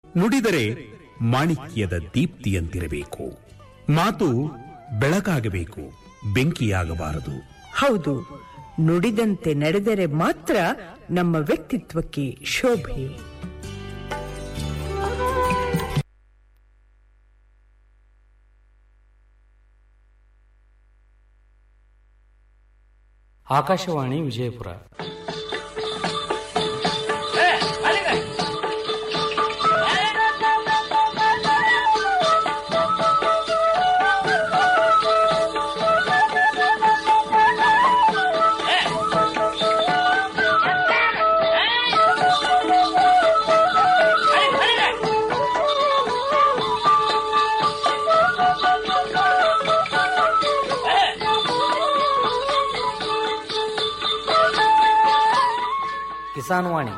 ನುಡಿದರೆ ಮಾಣಿಕ್ಯದ ದೀಪ್ತಿಯಂತಿರಬೇಕು ಮಾತು ಬೆಳಕಾಗಬೇಕು ಬೆಂಕಿಯಾಗಬಾರದು ಹೌದು ನುಡಿದಂತೆ ನಡೆದರೆ ಮಾತ್ರ ನಮ್ಮ ವ್ಯಕ್ತಿತ್ವಕ್ಕೆ ಶೋಭೆ ಆಕಾಶವಾಣಿ ವಿಜಯಪುರ ಕಿಸಾನ್ ವಾಣಿ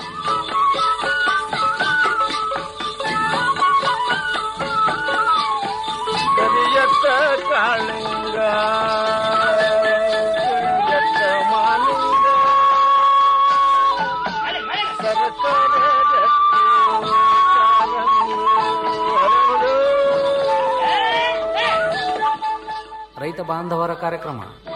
ಕರಿಯತ್ತ ಕಾಳಿಂಗ ಕರಿಯತ್ತ ಮಾಲಿಂಗ ಸರಸರ ರಕ್ತಿ ಕಾಲಂಗಿ ಹರಡು. ರೈತ ಬಾಂಧವರ ಕಾರ್ಯಕ್ರಮ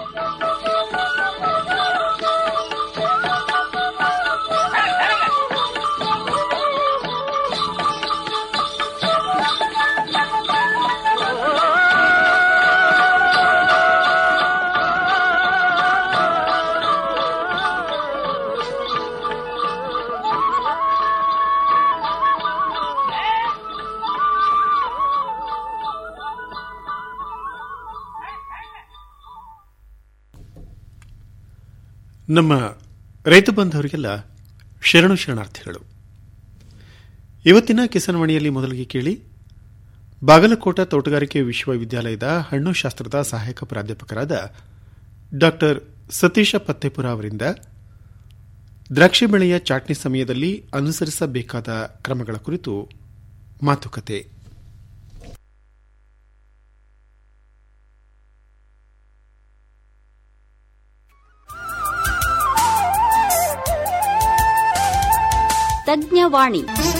ನಮ್ಮ ರೈತ ಬಾಂಧವರಿಗೆಲ್ಲ ಶರಣು ಶರಣಾರ್ಥಿಗಳು ಇವತ್ತಿನ ಕಿಸಾನ್ವಾಣಿಯಲ್ಲಿ ಮೊದಲಿಗೆ ಕೇಳಿ ಬಾಗಲಕೋಟ ತೋಟಗಾರಿಕೆ ವಿಶ್ವವಿದ್ಯಾಲಯದ ಹಣ್ಣು ಶಾಸ್ತ್ರದ ಸಹಾಯಕ ಪ್ರಾಧ್ಯಾಪಕರಾದ ಡಾಕ್ಟರ್ ಸತೀಶ ಪತ್ತೆಪುರ ಅವರಿಂದ ದ್ರಾಕ್ಷಿ ಬೆಳೆಯ ಚಾಟ್ನಿ ಸಮಯದಲ್ಲಿ ಅನುಸರಿಸಬೇಕಾದ ಕ್ರಮಗಳ ಕುರಿತು ಮಾತುಕತೆ ತಜ್ಞವಾಣಿ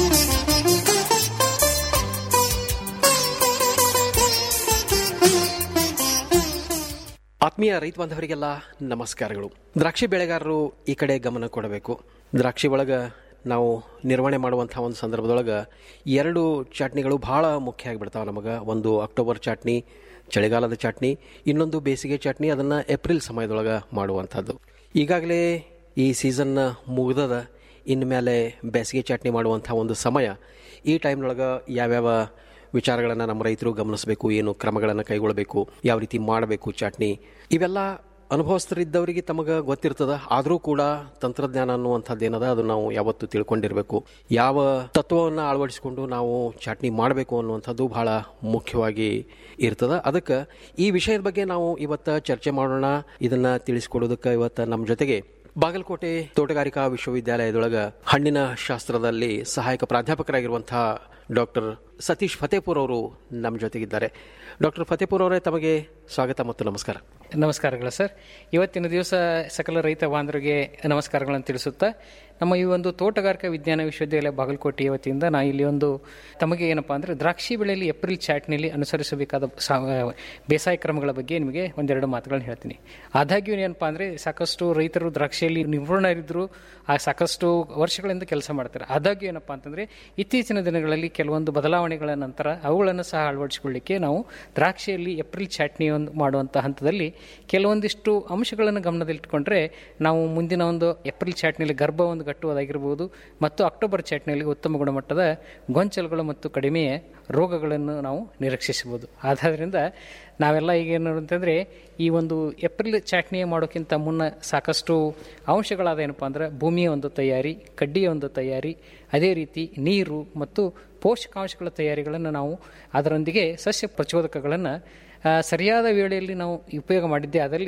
ಆತ್ಮೀಯ ರೈತ ಬಾಂಧವರಿಗೆಲ್ಲ ನಮಸ್ಕಾರಗಳು ದ್ರಾಕ್ಷಿ ಬೆಳೆಗಾರರು ಈ ಕಡೆ ಗಮನ ಕೊಡಬೇಕು ದ್ರಾಕ್ಷಿ ಒಳಗೆ ನಾವು ನಿರ್ವಹಣೆ ಮಾಡುವಂಥ ಒಂದು ಸಂದರ್ಭದೊಳಗೆ ಎರಡು ಚಟ್ನಿಗಳು ಭಾಳ ಮುಖ್ಯ ಆಗಿಬಿಡ್ತಾವೆ ನಮಗೆ ಒಂದು ಅಕ್ಟೋಬರ್ ಚಟ್ನಿ ಚಳಿಗಾಲದ ಚಟ್ನಿ ಇನ್ನೊಂದು ಬೇಸಿಗೆ ಚಟ್ನಿ ಅದನ್ನು ಏಪ್ರಿಲ್ ಸಮಯದೊಳಗೆ ಮಾಡುವಂಥದ್ದು ಈಗಾಗಲೇ ಈ ಸೀಸನ್ ಮುಗ್ದದ ಇನ್ಮೇಲೆ ಬೇಸಿಗೆ ಚಟ್ನಿ ಮಾಡುವಂಥ ಒಂದು ಸಮಯ ಈ ಟೈಮ್ನೊಳಗೆ ಯಾವ್ಯಾವ ವಿಚಾರಗಳನ್ನು ನಮ್ಮ ರೈತರು ಗಮನಿಸಬೇಕು ಏನು ಕ್ರಮಗಳನ್ನು ಕೈಗೊಳ್ಳಬೇಕು ಯಾವ ರೀತಿ ಮಾಡಬೇಕು ಚಟ್ನಿ ಇವೆಲ್ಲ ಅನುಭವಸ್ಥರಿದ್ದವರಿಗೆ ತಮಗೆ ಗೊತ್ತಿರ್ತದ ಆದರೂ ಕೂಡ ತಂತ್ರಜ್ಞಾನ ಅನ್ನುವಂಥದ್ದು ಏನದ ಅದು ನಾವು ಯಾವತ್ತೂ ತಿಳ್ಕೊಂಡಿರಬೇಕು ಯಾವ ತತ್ವವನ್ನು ಅಳವಡಿಸಿಕೊಂಡು ನಾವು ಚಟ್ನಿ ಮಾಡಬೇಕು ಅನ್ನುವಂಥದ್ದು ಬಹಳ ಮುಖ್ಯವಾಗಿ ಇರ್ತದ ಅದಕ್ಕೆ ಈ ವಿಷಯದ ಬಗ್ಗೆ ನಾವು ಇವತ್ತು ಚರ್ಚೆ ಮಾಡೋಣ ಇದನ್ನ ತಿಳಿಸ್ಕೊಡೋದಕ್ಕೆ ಇವತ್ತು ನಮ್ಮ ಜೊತೆಗೆ ಬಾಗಲಕೋಟೆ ತೋಟಗಾರಿಕಾ ವಿಶ್ವವಿದ್ಯಾಲಯದೊಳಗ ಹಣ್ಣಿನ ಶಾಸ್ತ್ರದಲ್ಲಿ ಸಹಾಯಕ ಪ್ರಾಧ್ಯಾಪಕರಾಗಿರುವಂತಹ ಡಾಕ್ಟರ್ ಸತೀಶ್ ಫತೇಪುರ್ ಅವರು ನಮ್ಮ ಜೊತೆಗಿದ್ದಾರೆ ಡಾಕ್ಟರ್ ಫತೇಪುರ್ ಅವರೇ ತಮಗೆ ಸ್ವಾಗತ ಮತ್ತು ನಮಸ್ಕಾರ ನಮಸ್ಕಾರಗಳು ಸರ್ ಇವತ್ತಿನ ದಿವಸ ಸಕಲ ರೈತ ಬಾಂಧವರಿಗೆ ನಮಸ್ಕಾರಗಳನ್ನು ತಿಳಿಸುತ್ತಾ ನಮ್ಮ ಈ ಒಂದು ತೋಟಗಾರಿಕಾ ವಿಜ್ಞಾನ ವಿಶ್ವವಿದ್ಯಾಲಯ ಬಾಗಲಕೋಟೆಯ ವತಿಯಿಂದ ನಾ ಇಲ್ಲಿ ಒಂದು ತಮಗೆ ಏನಪ್ಪಾ ಅಂದರೆ ದ್ರಾಕ್ಷಿ ಬೆಳೆಯಲ್ಲಿ ಏಪ್ರಿಲ್ ಚಾಟ್ನಲ್ಲಿ ಅನುಸರಿಸಬೇಕಾದ ಸಾ- ಬೇಸಾಯ ಕ್ರಮಗಳ ಬಗ್ಗೆ ನಿಮಗೆ ಒಂದೆರಡು ಮಾತುಗಳನ್ನು ಹೇಳ್ತೀನಿ ಆದಾಗ್ಯೂ ಏನಪ್ಪಾ ಅಂದರೆ ಸಾಕಷ್ಟು ರೈತರು ದ್ರಾಕ್ಷಿಯಲ್ಲಿ ನಿಪುಣರಿದ್ದರು ಆ ಸಾಕಷ್ಟು ವರ್ಷಗಳಿಂದ ಕೆಲಸ ಮಾಡ್ತಾರೆ ಆದಾಗ್ಯೂ ಏನಪ್ಪಾ ಅಂತಂದರೆ ಇತ್ತೀಚಿನ ದಿನಗಳಲ್ಲಿ ಕೆಲವೊಂದು ಬದಲಾವಣೆಗಳ ನಂತರ ಅವುಗಳನ್ನು ಸಹ ಅಳವಡಿಸಿಕೊಳ್ಳಿಕ್ಕೆ ನಾವು ದ್ರಾಕ್ಷಿಯಲ್ಲಿ ಏಪ್ರಿಲ್ ಚಾಟ್ನಿ ಒಂದು ಮಾಡುವಂಥ ಹಂತದಲ್ಲಿ ಕೆಲವೊಂದಿಷ್ಟು ಅಂಶಗಳನ್ನು ಗಮನದಲ್ಲಿಟ್ಟುಕೊಂಡ್ರೆ ನಾವು ಮುಂದಿನ ಒಂದು ಏಪ್ರಿಲ್ ಚಾಟ್ನಿಯಲ್ಲಿ ಗರ್ಭ ಒಂದು ಗಟ್ಟುವುದಾಗಿರ್ಬೋದು ಮತ್ತು ಅಕ್ಟೋಬರ್ ಚಾಟ್ನಿಯಲ್ಲಿ ಉತ್ತಮ ಗುಣಮಟ್ಟದ ಗೊಂಚಲುಗಳು ಮತ್ತು ಕಡಿಮೆ ರೋಗಗಳನ್ನು ನಾವು ನಿರೀಕ್ಷಿಸಬಹುದು ಆದ್ದರಿಂದ ನಾವೆಲ್ಲ ಈಗ ಏನು ಅಂತಂದರೆ ಈ ಒಂದು ಏಪ್ರಿಲ್ ಚಾಟ್ನಿ ಮಾಡೋಕ್ಕಿಂತ ಮುನ್ನ ಸಾಕಷ್ಟು ಅಂಶಗಳಾದ ಏನಪ್ಪ ಅಂದ್ರೆ ಭೂಮಿಯ ಒಂದು ತಯಾರಿ ಕಡ್ಡಿಯ ಒಂದು ತಯಾರಿ ಅದೇ ರೀತಿ ನೀರು ಮತ್ತು ಪೋಷಕಾಂಶಗಳ ತಯಾರಿಗಳನ್ನು ನಾವು ಅದರೊಂದಿಗೆ ಸಸ್ಯ ಪ್ರಚೋದಕಗಳನ್ನು ಆ, ಸರಿಯಾದ ವೇಳೆಯಲ್ಲಿ ನಾವು ಉಪಯೋಗ ಮಾಡಿದ್ದೇ ಆದಲ್ಲಿ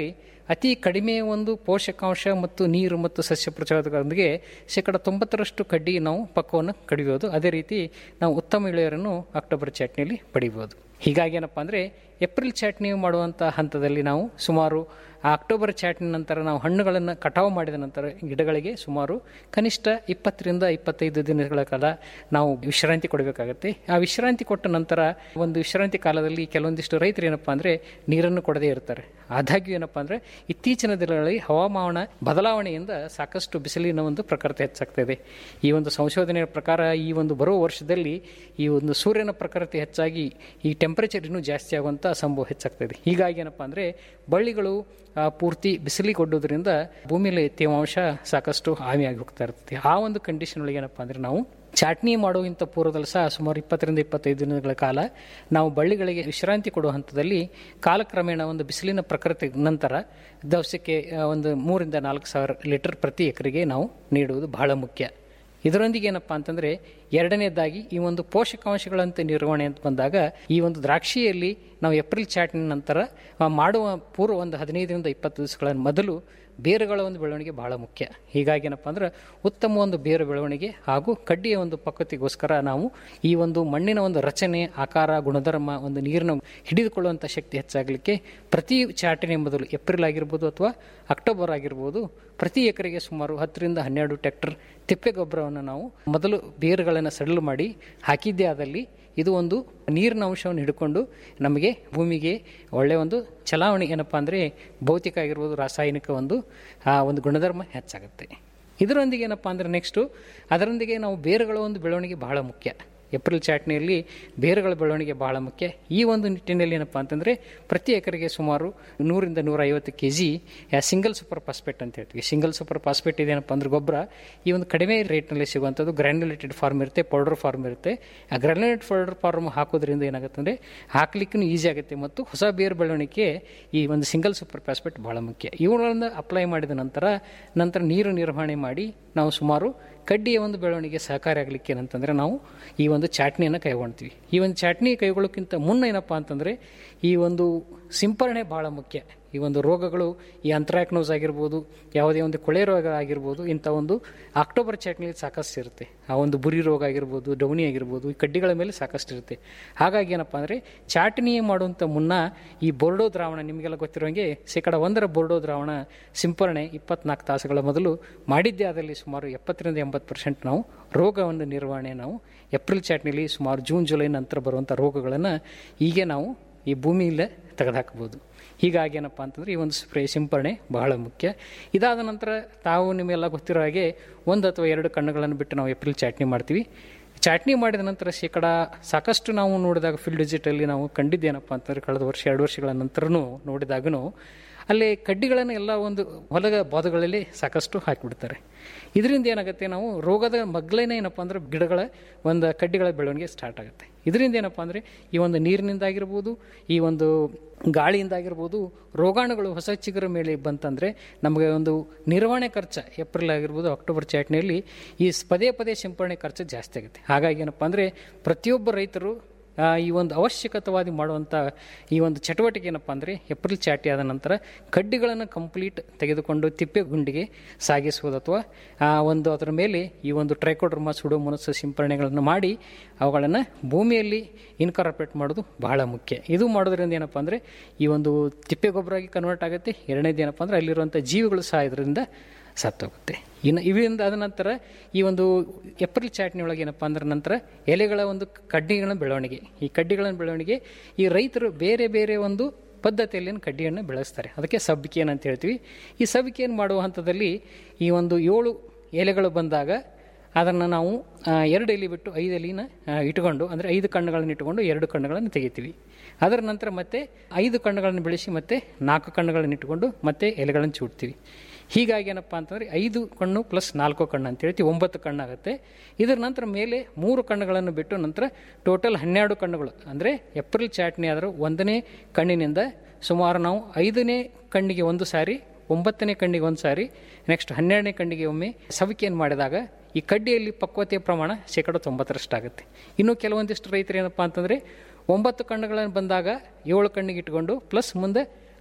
ಅತಿ ಕಡಿಮೆ ಒಂದು ಪೋಷಕಾಂಶ ಮತ್ತು ನೀರು ಮತ್ತು ಸಸ್ಯ ಪ್ರಚೋದಕದೊಂದಿಗೆ ಶೇಕಡ ತೊಂಬತ್ತರಷ್ಟು ಕಡ್ಡಿ ನಾವು ಪಕ್ವವನ್ನು ಕಡಿಬೋದು ಅದೇ ರೀತಿ ನಾವು ಉತ್ತಮ ಇಳುವರಿಯನ್ನು ಅಕ್ಟೋಬರ್ ಚಟ್ನಿಯಲ್ಲಿ ಪಡಿಬೋದು ಹೀಗಾಗಿ ಏನಪ್ಪ ಅಂದರೆ ಏಪ್ರಿಲ್ ಚಟ್ನಿ ಮಾಡುವಂಥ ಹಂತದಲ್ಲಿ ನಾವು ಸುಮಾರು ಆ ಅಕ್ಟೋಬರ್ ಚಾಟ್ನಿ ನಂತರ ನಾವು ಹಣ್ಣುಗಳನ್ನು ಕಟಾವು ಮಾಡಿದ ನಂತರ ಗಿಡಗಳಿಗೆ ಸುಮಾರು ಕನಿಷ್ಠ ಇಪ್ಪತ್ತರಿಂದ ಇಪ್ಪತ್ತೈದು ದಿನಗಳ ಕಾಲ ನಾವು ವಿಶ್ರಾಂತಿ ಕೊಡಬೇಕಾಗತ್ತೆ ಆ ವಿಶ್ರಾಂತಿ ಕೊಟ್ಟ ನಂತರ ಒಂದು ವಿಶ್ರಾಂತಿ ಕಾಲದಲ್ಲಿ ಕೆಲವೊಂದಿಷ್ಟು ರೈತರು ಏನಪ್ಪ ಅಂದರೆ ನೀರನ್ನು ಕೊಡದೇ ಇರ್ತಾರೆ ಆದಾಗ್ಯೂ ಏನಪ್ಪ ಅಂದರೆ ಇತ್ತೀಚಿನ ದಿನಗಳಲ್ಲಿ ಹವಾಮಾನ ಬದಲಾವಣೆಯಿಂದ ಸಾಕಷ್ಟು ಬಿಸಿಲಿನ ಒಂದು ಪ್ರಖರತೆ ಹೆಚ್ಚಾಗ್ತಾ ಇದೆ ಈ ಒಂದು ಸಂಶೋಧನೆಯ ಪ್ರಕಾರ ಈ ಒಂದು ಬರುವ ವರ್ಷದಲ್ಲಿ ಈ ಒಂದು ಸೂರ್ಯನ ಪ್ರಖರತೆ ಹೆಚ್ಚಾಗಿ ಈ ಟೆಂಪರೇಚರ್ ಇನ್ನೂ ಜಾಸ್ತಿ ಆಗುವಂಥ ಸಂಭವ ಹೆಚ್ಚಾಗ್ತಾ ಇದೆ ಹೀಗಾಗಿ ಏನಪ್ಪ ಅಂದರೆ ಬಳ್ಳಿಗಳು ಆ, ಪೂರ್ತಿ ಬಿಸಿಲಿಗೆ ಒಡ್ಡೋದ್ರಿಂದ ಭೂಮಿಯಲ್ಲಿ ತೇವಾಂಶ ಸಾಕಷ್ಟು ಹಾನಿಯಾಗಿ ಹೋಗ್ತಾ ಇರ್ತದೆ ಆ ಒಂದು ಕಂಡೀಷನ್ ಒಳಗೆ ಏನಪ್ಪ ಅಂದರೆ ನಾವು ಚಾಟ್ನಿ ಮಾಡುವಂಥ ಪೂರ್ವದಲ್ಲಿ ಸಹ ಸುಮಾರು ಇಪ್ಪತ್ತರಿಂದ ಇಪ್ಪತ್ತೈದು ದಿನಗಳ ಕಾಲ ನಾವು ಬಳ್ಳಿಗಳಿಗೆ ವಿಶ್ರಾಂತಿ ಕೊಡುವ ಹಂತದಲ್ಲಿ ಕಾಲಕ್ರಮೇಣ ಒಂದು ಬಿಸಿಲಿನ ಪ್ರಕೃತಿ ನಂತರ ದಿವಸಕ್ಕೆ ಆ, ಒಂದು ಮೂರಿಂದ ನಾಲ್ಕು ಸಾವಿರ ಲೀಟರ್ ಪ್ರತಿ ಎಕರೆಗೆ ನಾವು ನೀಡುವುದು ಬಹಳ ಮುಖ್ಯ ಇದರೊಂದಿಗೆ ಏನಪ್ಪಾ ಅಂತಂದ್ರೆ ಎರಡನೇದಾಗಿ ಈ ಒಂದು ಪೋಷಕಾಂಶಗಳಂತೆ ನಿರ್ವಹಣೆ ಅಂತ ಬಂದಾಗ ಈ ಒಂದು ದ್ರಾಕ್ಷಿಯಲ್ಲಿ ನಾವು ಏಪ್ರಿಲ್ ಚಾಟಿನ ನಂತರ ಆ, ಮಾಡುವ ಪೂರ್ವ ಒಂದು ಹದಿನೈದರಿಂದ ಇಪ್ಪತ್ತು ದಿವಸಗಳ ಮೊದಲು ಬೇರುಗಳ ಒಂದು ಬೆಳವಣಿಗೆ ಬಹಳ ಮುಖ್ಯ ಹೀಗಾಗಿ ಏನಪ್ಪ ಅಂದ್ರೆ ಉತ್ತಮ ಒಂದು ಬೇರು ಬೆಳವಣಿಗೆ ಹಾಗೂ ಕಡ್ಡಿಯ ಒಂದು ಪಕ್ವತೆಗೋಸ್ಕರ ನಾವು ಈ ಒಂದು ಮಣ್ಣಿನ ಒಂದು ರಚನೆ ಆಕಾರ ಗುಣಧರ್ಮ ಒಂದು ನೀರನ್ನು ಹಿಡಿದುಕೊಳ್ಳುವಂಥ ಶಕ್ತಿ ಹೆಚ್ಚಾಗಲಿಕ್ಕೆ ಪ್ರತಿ ಚಾಟಿನ ಮೊದಲು ಏಪ್ರಿಲ್ ಆಗಿರ್ಬೋದು ಅಥವಾ ಅಕ್ಟೋಬರ್ ಆಗಿರ್ಬೋದು ಪ್ರತಿ ಎಕರೆಗೆ ಸುಮಾರು ಹತ್ತರಿಂದ ಹನ್ನೆರಡು ಟ್ರ್ಯಾಕ್ಟರ್ ತಿಪ್ಪೆ ಗೊಬ್ಬರವನ್ನು ನಾವು ಮೊದಲು ಬೇರುಗಳನ್ನು ಸಡಿಲು ಮಾಡಿ ಹಾಕಿದ್ದೇ ಆದಲ್ಲಿ ಇದು ಒಂದು ನೀರಿನ ಅಂಶವನ್ನು ಹಿಡ್ಕೊಂಡು ನಮಗೆ ಭೂಮಿಗೆ ಒಳ್ಳೆಯ ಒಂದು ಚಲಾವಣೆ ಏನಪ್ಪ ಅಂದರೆ ಭೌತಿಕ ಆಗಿರ್ಬೋದು ರಾಸಾಯನಿಕ ಒಂದು ಆ ಒಂದು ಗುಣಧರ್ಮ ಹೆಚ್ಚಾಗುತ್ತೆ ಇದರೊಂದಿಗೆ ಏನಪ್ಪ ಅಂದರೆ ನೆಕ್ಸ್ಟು ಅದರೊಂದಿಗೆ ನಾವು ಬೇರುಗಳ ಒಂದು ಬೆಳವಣಿಗೆ ಬಹಳ ಮುಖ್ಯ ಏಪ್ರಿಲ್ ಚಾಟ್ನಿಯಲ್ಲಿ ಬೇರುಗಳ ಬೆಳವಣಿಗೆ ಬಹಳ ಮುಖ್ಯ ಈ ಒಂದು ನಿಟ್ಟಿನಲ್ಲಿ ಏನಪ್ಪ ಅಂತಂದರೆ ಪ್ರತಿ ಎಕರೆಗೆ ಸುಮಾರು ನೂರಿಂದ ನೂರ ಐವತ್ತು K G single super phosphate ಅಂತ ಹೇಳ್ತೀವಿ ಸಿಂಗಲ್ ಸೂಪರ್ ಫಾಸ್ಫೇಟ್ ಇದೇನಪ್ಪ ಅಂದ್ರೆ ಗೊಬ್ಬರ ಈ ಒಂದು ಕಡಿಮೆ ರೇಟ್ನಲ್ಲಿ ಸಿಗುವಂಥದ್ದು ಗ್ರ್ಯಾನ್ಯುಲೇಟೆಡ್ ಫಾರ್ಮ್ ಇರುತ್ತೆ ಪೌಡರ್ ಫಾರ್ಮ್ ಇರುತ್ತೆ ಆ ಗ್ರ್ಯಾನ್ಯುಲೇಟೆಡ್ ಪೌಡರ್ ಫಾರ್ಮ್ ಹಾಕೋದ್ರಿಂದ ಏನಾಗುತ್ತೆ ಅಂದರೆ ಹಾಕ್ಲಿಕ್ಕೂ ಈಸಿ ಆಗುತ್ತೆ ಮತ್ತು ಹೊಸ ಬೇರು ಬೆಳವಣಿಗೆ ಈ ಒಂದು ಸಿಂಗಲ್ ಸೂಪರ್ ಫಾಸ್ಫೇಟ್ ಬಹಳ ಮುಖ್ಯ ಇವುಗಳನ್ನು ಅಪ್ಲೈ ಮಾಡಿದ ನಂತರ ನಂತರ ನೀರು ನಿರ್ವಹಣೆ ಮಾಡಿ ನಾವು ಸುಮಾರು ಕಡ್ಡಿಯ ಒಂದು ಬೆಳವಣಿಗೆ ಸಹಕಾರಿಯಾಗಲಿಕ್ಕೆ ಏನಂತಂದರೆ ನಾವು ಈ ಒಂದು ಚಾಟ್ನಿಯನ್ನು ಕೈಗೊಳ್ತೀವಿ ಈ ಒಂದು ಚಾಟ್ನಿ ಕೈಗೊಳ್ಳೋಕ್ಕಿಂತ ಮುನ್ನ ಏನಪ್ಪ ಅಂತಂದರೆ ಈ ಒಂದು ಸಿಂಪರಣೆ ಭಾಳ ಮುಖ್ಯ ಈ ಒಂದು ರೋಗಗಳು ಈ ಅಂತ್ರಾಕ್ನೋಸ್ ಆಗಿರ್ಬೋದು ಯಾವುದೇ ಒಂದು ಕೊಳೆ ರೋಗ ಆಗಿರ್ಬೋದು ಇಂಥ ಒಂದು ಅಕ್ಟೋಬರ್ ಚಾಟ್ನಿಯಲ್ಲಿ ಸಾಕಷ್ಟು ಇರುತ್ತೆ ಆ ಒಂದು ಬುರಿ ರೋಗ ಆಗಿರ್ಬೋದು ಡೌನಿ ಆಗಿರ್ಬೋದು ಈ ಕಡ್ಡಿಗಳ ಮೇಲೆ ಸಾಕಷ್ಟು ಇರುತ್ತೆ ಹಾಗಾಗಿ ಏನಪ್ಪ ಅಂದರೆ ಚಾಟ್ನಿ ಮಾಡುವಂಥ ಮುನ್ನ ಈ ಬೋರ್ಡೋ ದ್ರಾವಣ ನಿಮಗೆಲ್ಲ ಗೊತ್ತಿರೋಂಗೆ ಶೇಕಡ ಒಂದರ ಬೋರ್ಡೋ ದ್ರಾವಣ ಸಿಂಪರಣೆ ಇಪ್ಪತ್ನಾಲ್ಕು ತಾಸುಗಳ ಮೊದಲು ಮಾಡಿದ್ದೇ ಆದಲ್ಲಿ ಸುಮಾರು ಎಪ್ಪತ್ತರಿಂದ ಎಂಬತ್ತು ಪರ್ಸೆಂಟ್ ನಾವು ರೋಗವನ್ನು ನಿರ್ವಹಣೆ ನಾವು ಏಪ್ರಿಲ್ ಚಾಟ್ನಿಲಿ ಸುಮಾರು ಜೂನ್ ಜುಲೈ ನಂತರ ಬರುವಂಥ ರೋಗಗಳನ್ನು ಹೀಗೆ ನಾವು ಈ ಭೂಮಿಯಲ್ಲೇ ತೆಗೆದುಹಾಕ್ಬೋದು ಹೀಗಾಗಿ ಏನಪ್ಪ ಅಂತಂದರೆ ಈ ಒಂದು ಸ್ಪ್ರೇ ಸಿಂಪರಣೆ ಬಹಳ ಮುಖ್ಯ ಇದಾದ ನಂತರ ತಾವು ನಿಮಗೆಲ್ಲ ಗೊತ್ತಿರೋ ಹಾಗೆ ಒಂದು ಅಥವಾ ಎರಡು ಕಣ್ಣುಗಳನ್ನು ಬಿಟ್ಟು ನಾವು ಏಪ್ರಿಲ್ ಚಾಟ್ನಿ ಮಾಡ್ತೀವಿ ಚಾಟ್ನಿ ಮಾಡಿದ ನಂತರ ಶೇಕಡ ಸಾಕಷ್ಟು ನಾವು ನೋಡಿದಾಗ ಫೀಲ್ಡ್ ವಿಸಿಟಲ್ಲಿ ನಾವು ಕಂಡಿದ್ದೇನಪ್ಪ ಅಂತಂದರೆ ಕಳೆದ ವರ್ಷ ಎರಡು ವರ್ಷಗಳ ನಂತರನೂ ನೋಡಿದಾಗೂ ಅಲ್ಲಿ ಕಡ್ಡಿಗಳನ್ನು ಎಲ್ಲ ಒಂದು ಹೊಲದ ಬಾದಗಳಲ್ಲಿ ಸಾಕಷ್ಟು ಹಾಕಿಬಿಡ್ತಾರೆ ಇದರಿಂದ ಏನಾಗುತ್ತೆ ನಾವು ರೋಗದ ಮಗ್ಲೇನೆ ಏನಪ್ಪ ಅಂದ್ರೆ ಗಿಡಗಳ ಒಂದು ಕಡ್ಡಿಗಳ ಬೆಳವಣಿಗೆ ಸ್ಟಾರ್ಟ್ ಆಗುತ್ತೆ ಇದರಿಂದ ಏನಪ್ಪ ಅಂದರೆ ಈ ಒಂದು ನೀರಿನಿಂದಾಗಿರ್ಬೋದು ಈ ಒಂದು ಗಾಳಿಯಿಂದಾಗಿರ್ಬೋದು ರೋಗಾಣುಗಳು ಹೊಸ ಚಿಗುರ ಮೇಲೆ ಬಂತಂದರೆ ನಮಗೆ ಒಂದು ನಿರ್ವಹಣೆ ಖರ್ಚು ಏಪ್ರಿಲ್ ಆಗಿರ್ಬೋದು ಅಕ್ಟೋಬರ್ ಚಾಟ್ನಿಯಲ್ಲಿ ಈ ಪದೇ ಪದೇ ಸಿಂಪರಣೆ ಖರ್ಚು ಜಾಸ್ತಿ ಆಗುತ್ತೆ ಹಾಗಾಗಿ ಏನಪ್ಪ ಅಂದರೆ ಪ್ರತಿಯೊಬ್ಬ ರೈತರು ಆ, ಈ ಒಂದು ಅವಶ್ಯಕತವಾದಿ ಮಾಡುವಂಥ ಈ ಒಂದು ಚಟುವಟಿಕೆ ಏನಪ್ಪ ಅಂದರೆ ಏಪ್ರಿಲ್ ಚಾಟಿ ಆದ ನಂತರ ಕಡ್ಡಿಗಳನ್ನು ಕಂಪ್ಲೀಟ್ ತೆಗೆದುಕೊಂಡು ತಿಪ್ಪೆ ಗುಂಡಿಗೆ ಸಾಗಿಸುವುದು ಅಥವಾ ಆ ಒಂದು ಅದರ ಮೇಲೆ ಈ ಒಂದು ಟ್ರೈಕೋಡ್ರಮ ಸುಡೋಮೊನಸ್ ಸಿಂಪರಣೆಗಳನ್ನು ಮಾಡಿ ಅವುಗಳನ್ನು ಭೂಮಿಯಲ್ಲಿ ಇನ್ಕಾರ್ಪೊರೇಟ್ ಮಾಡೋದು ಬಹಳ ಮುಖ್ಯ ಇದು ಮಾಡೋದ್ರಿಂದ ಏನಪ್ಪ ಅಂದರೆ ಈ ಒಂದು ತಿಪ್ಪೆ ಗೊಬ್ಬರವಾಗಿ ಕನ್ವರ್ಟ್ ಆಗುತ್ತೆ ಎರಡನೇದು ಏನಪ್ಪ ಅಂದರೆ ಅಲ್ಲಿರುವಂಥ ಜೀವಿಗಳು ಸಹ ಇದರಿಂದ ಸತ್ತೋಗುತ್ತೆ ಇನ್ನು ಇವಿಂದ ಆದ ನಂತರ ಈ ಒಂದು ಏಪ್ರಿಲ್ ಚಾಟ್ನಿ ಒಳಗೆ ಏನಪ್ಪ ಅಂದ್ರೆ ನಂತರ ಎಲೆಗಳ ಒಂದು ಕಡ್ಡಿಗಳ ಬೆಳವಣಿಗೆ ಈ ಕಡ್ಡಿಗಳ ಬೆಳವಣಿಗೆ ಈ ರೈತರು ಬೇರೆ ಬೇರೆ ಒಂದು ಪದ್ಧತಿಯಲ್ಲಿ ಕಡ್ಡಿಯನ್ನು ಬೆಳೆಸ್ತಾರೆ ಅದಕ್ಕೆ ಸಬ್ಕಿಯನ್ ಅಂತ ಹೇಳ್ತೀವಿ ಈ ಸಬ್ಕಿಯನ್ ಮಾಡುವ ಹಂತದಲ್ಲಿ ಈ ಒಂದು ಏಳು ಎಲೆಗಳು ಬಂದಾಗ ಅದನ್ನು ನಾವು ಆ, ಎರಡು ಎಲೆ ಬಿಟ್ಟು ಐದು ಎಲಿನ ಆ, ಇಟ್ಕೊಂಡು ಅಂದರೆ ಐದು ಕಣ್ಣುಗಳನ್ನು ಇಟ್ಟುಕೊಂಡು ಎರಡು ಕಣ್ಣುಗಳನ್ನು ತೆಗಿತೀವಿ ಅದರ ನಂತರ ಮತ್ತೆ ಐದು ಕಣ್ಣುಗಳನ್ನು ಬೆಳೆಸಿ ಮತ್ತೆ ನಾಲ್ಕು ಕಣ್ಣುಗಳನ್ನು ಇಟ್ಟುಕೊಂಡು ಮತ್ತೆ ಎಲೆಗಳನ್ನು ಚೂಡ್ತೀವಿ ಹೀಗಾಗಿ ಏನಪ್ಪ ಅಂತಂದರೆ ಐದು ಕಣ್ಣು ಪ್ಲಸ್ ನಾಲ್ಕು ಕಣ್ಣು ಅಂತ ಹೇಳ್ತೀವಿ ಒಂಬತ್ತು ಕಣ್ಣಾಗುತ್ತೆ ಇದರ ನಂತರ ಮೇಲೆ ಮೂರು ಕಣ್ಣುಗಳನ್ನು ಬಿಟ್ಟು ನಂತರ ಟೋಟಲ್ ಹನ್ನೆರಡು ಕಣ್ಣುಗಳು ಅಂದರೆ ಏಪ್ರಿಲ್ ಚಾಟ್ನಿ ಆದರೂ ಒಂದನೇ ಕಣ್ಣಿನಿಂದ ಸುಮಾರು ನಾವು ಐದನೇ ಕಣ್ಣಿಗೆ ಒಂದು ಸಾರಿ ಒಂಬತ್ತನೇ ಕಣ್ಣಿಗೆ ಒಂದು ಸಾರಿ ನೆಕ್ಸ್ಟ್ ಹನ್ನೆರಡನೇ ಕಣ್ಣಿಗೆ ಒಮ್ಮೆ ಸವಿಕೆಯನ್ನು ಮಾಡಿದಾಗ ಈ ಕಡ್ಡಿಯಲ್ಲಿ ಪಕ್ವತೆಯ ಪ್ರಮಾಣ ಶೇಕಡ ತೊಂಬತ್ತರಷ್ಟಾಗುತ್ತೆ ಇನ್ನು ಕೆಲವೊಂದಿಷ್ಟು ರೈತರು ಏನಪ್ಪ ಅಂತಂದರೆ ಒಂಬತ್ತು ಕಣ್ಣುಗಳನ್ನು ಬಂದಾಗ ಏಳು ಕಣ್ಣಿಗೆ ಇಟ್ಕೊಂಡು ಪ್ಲಸ್ ಮುಂದೆ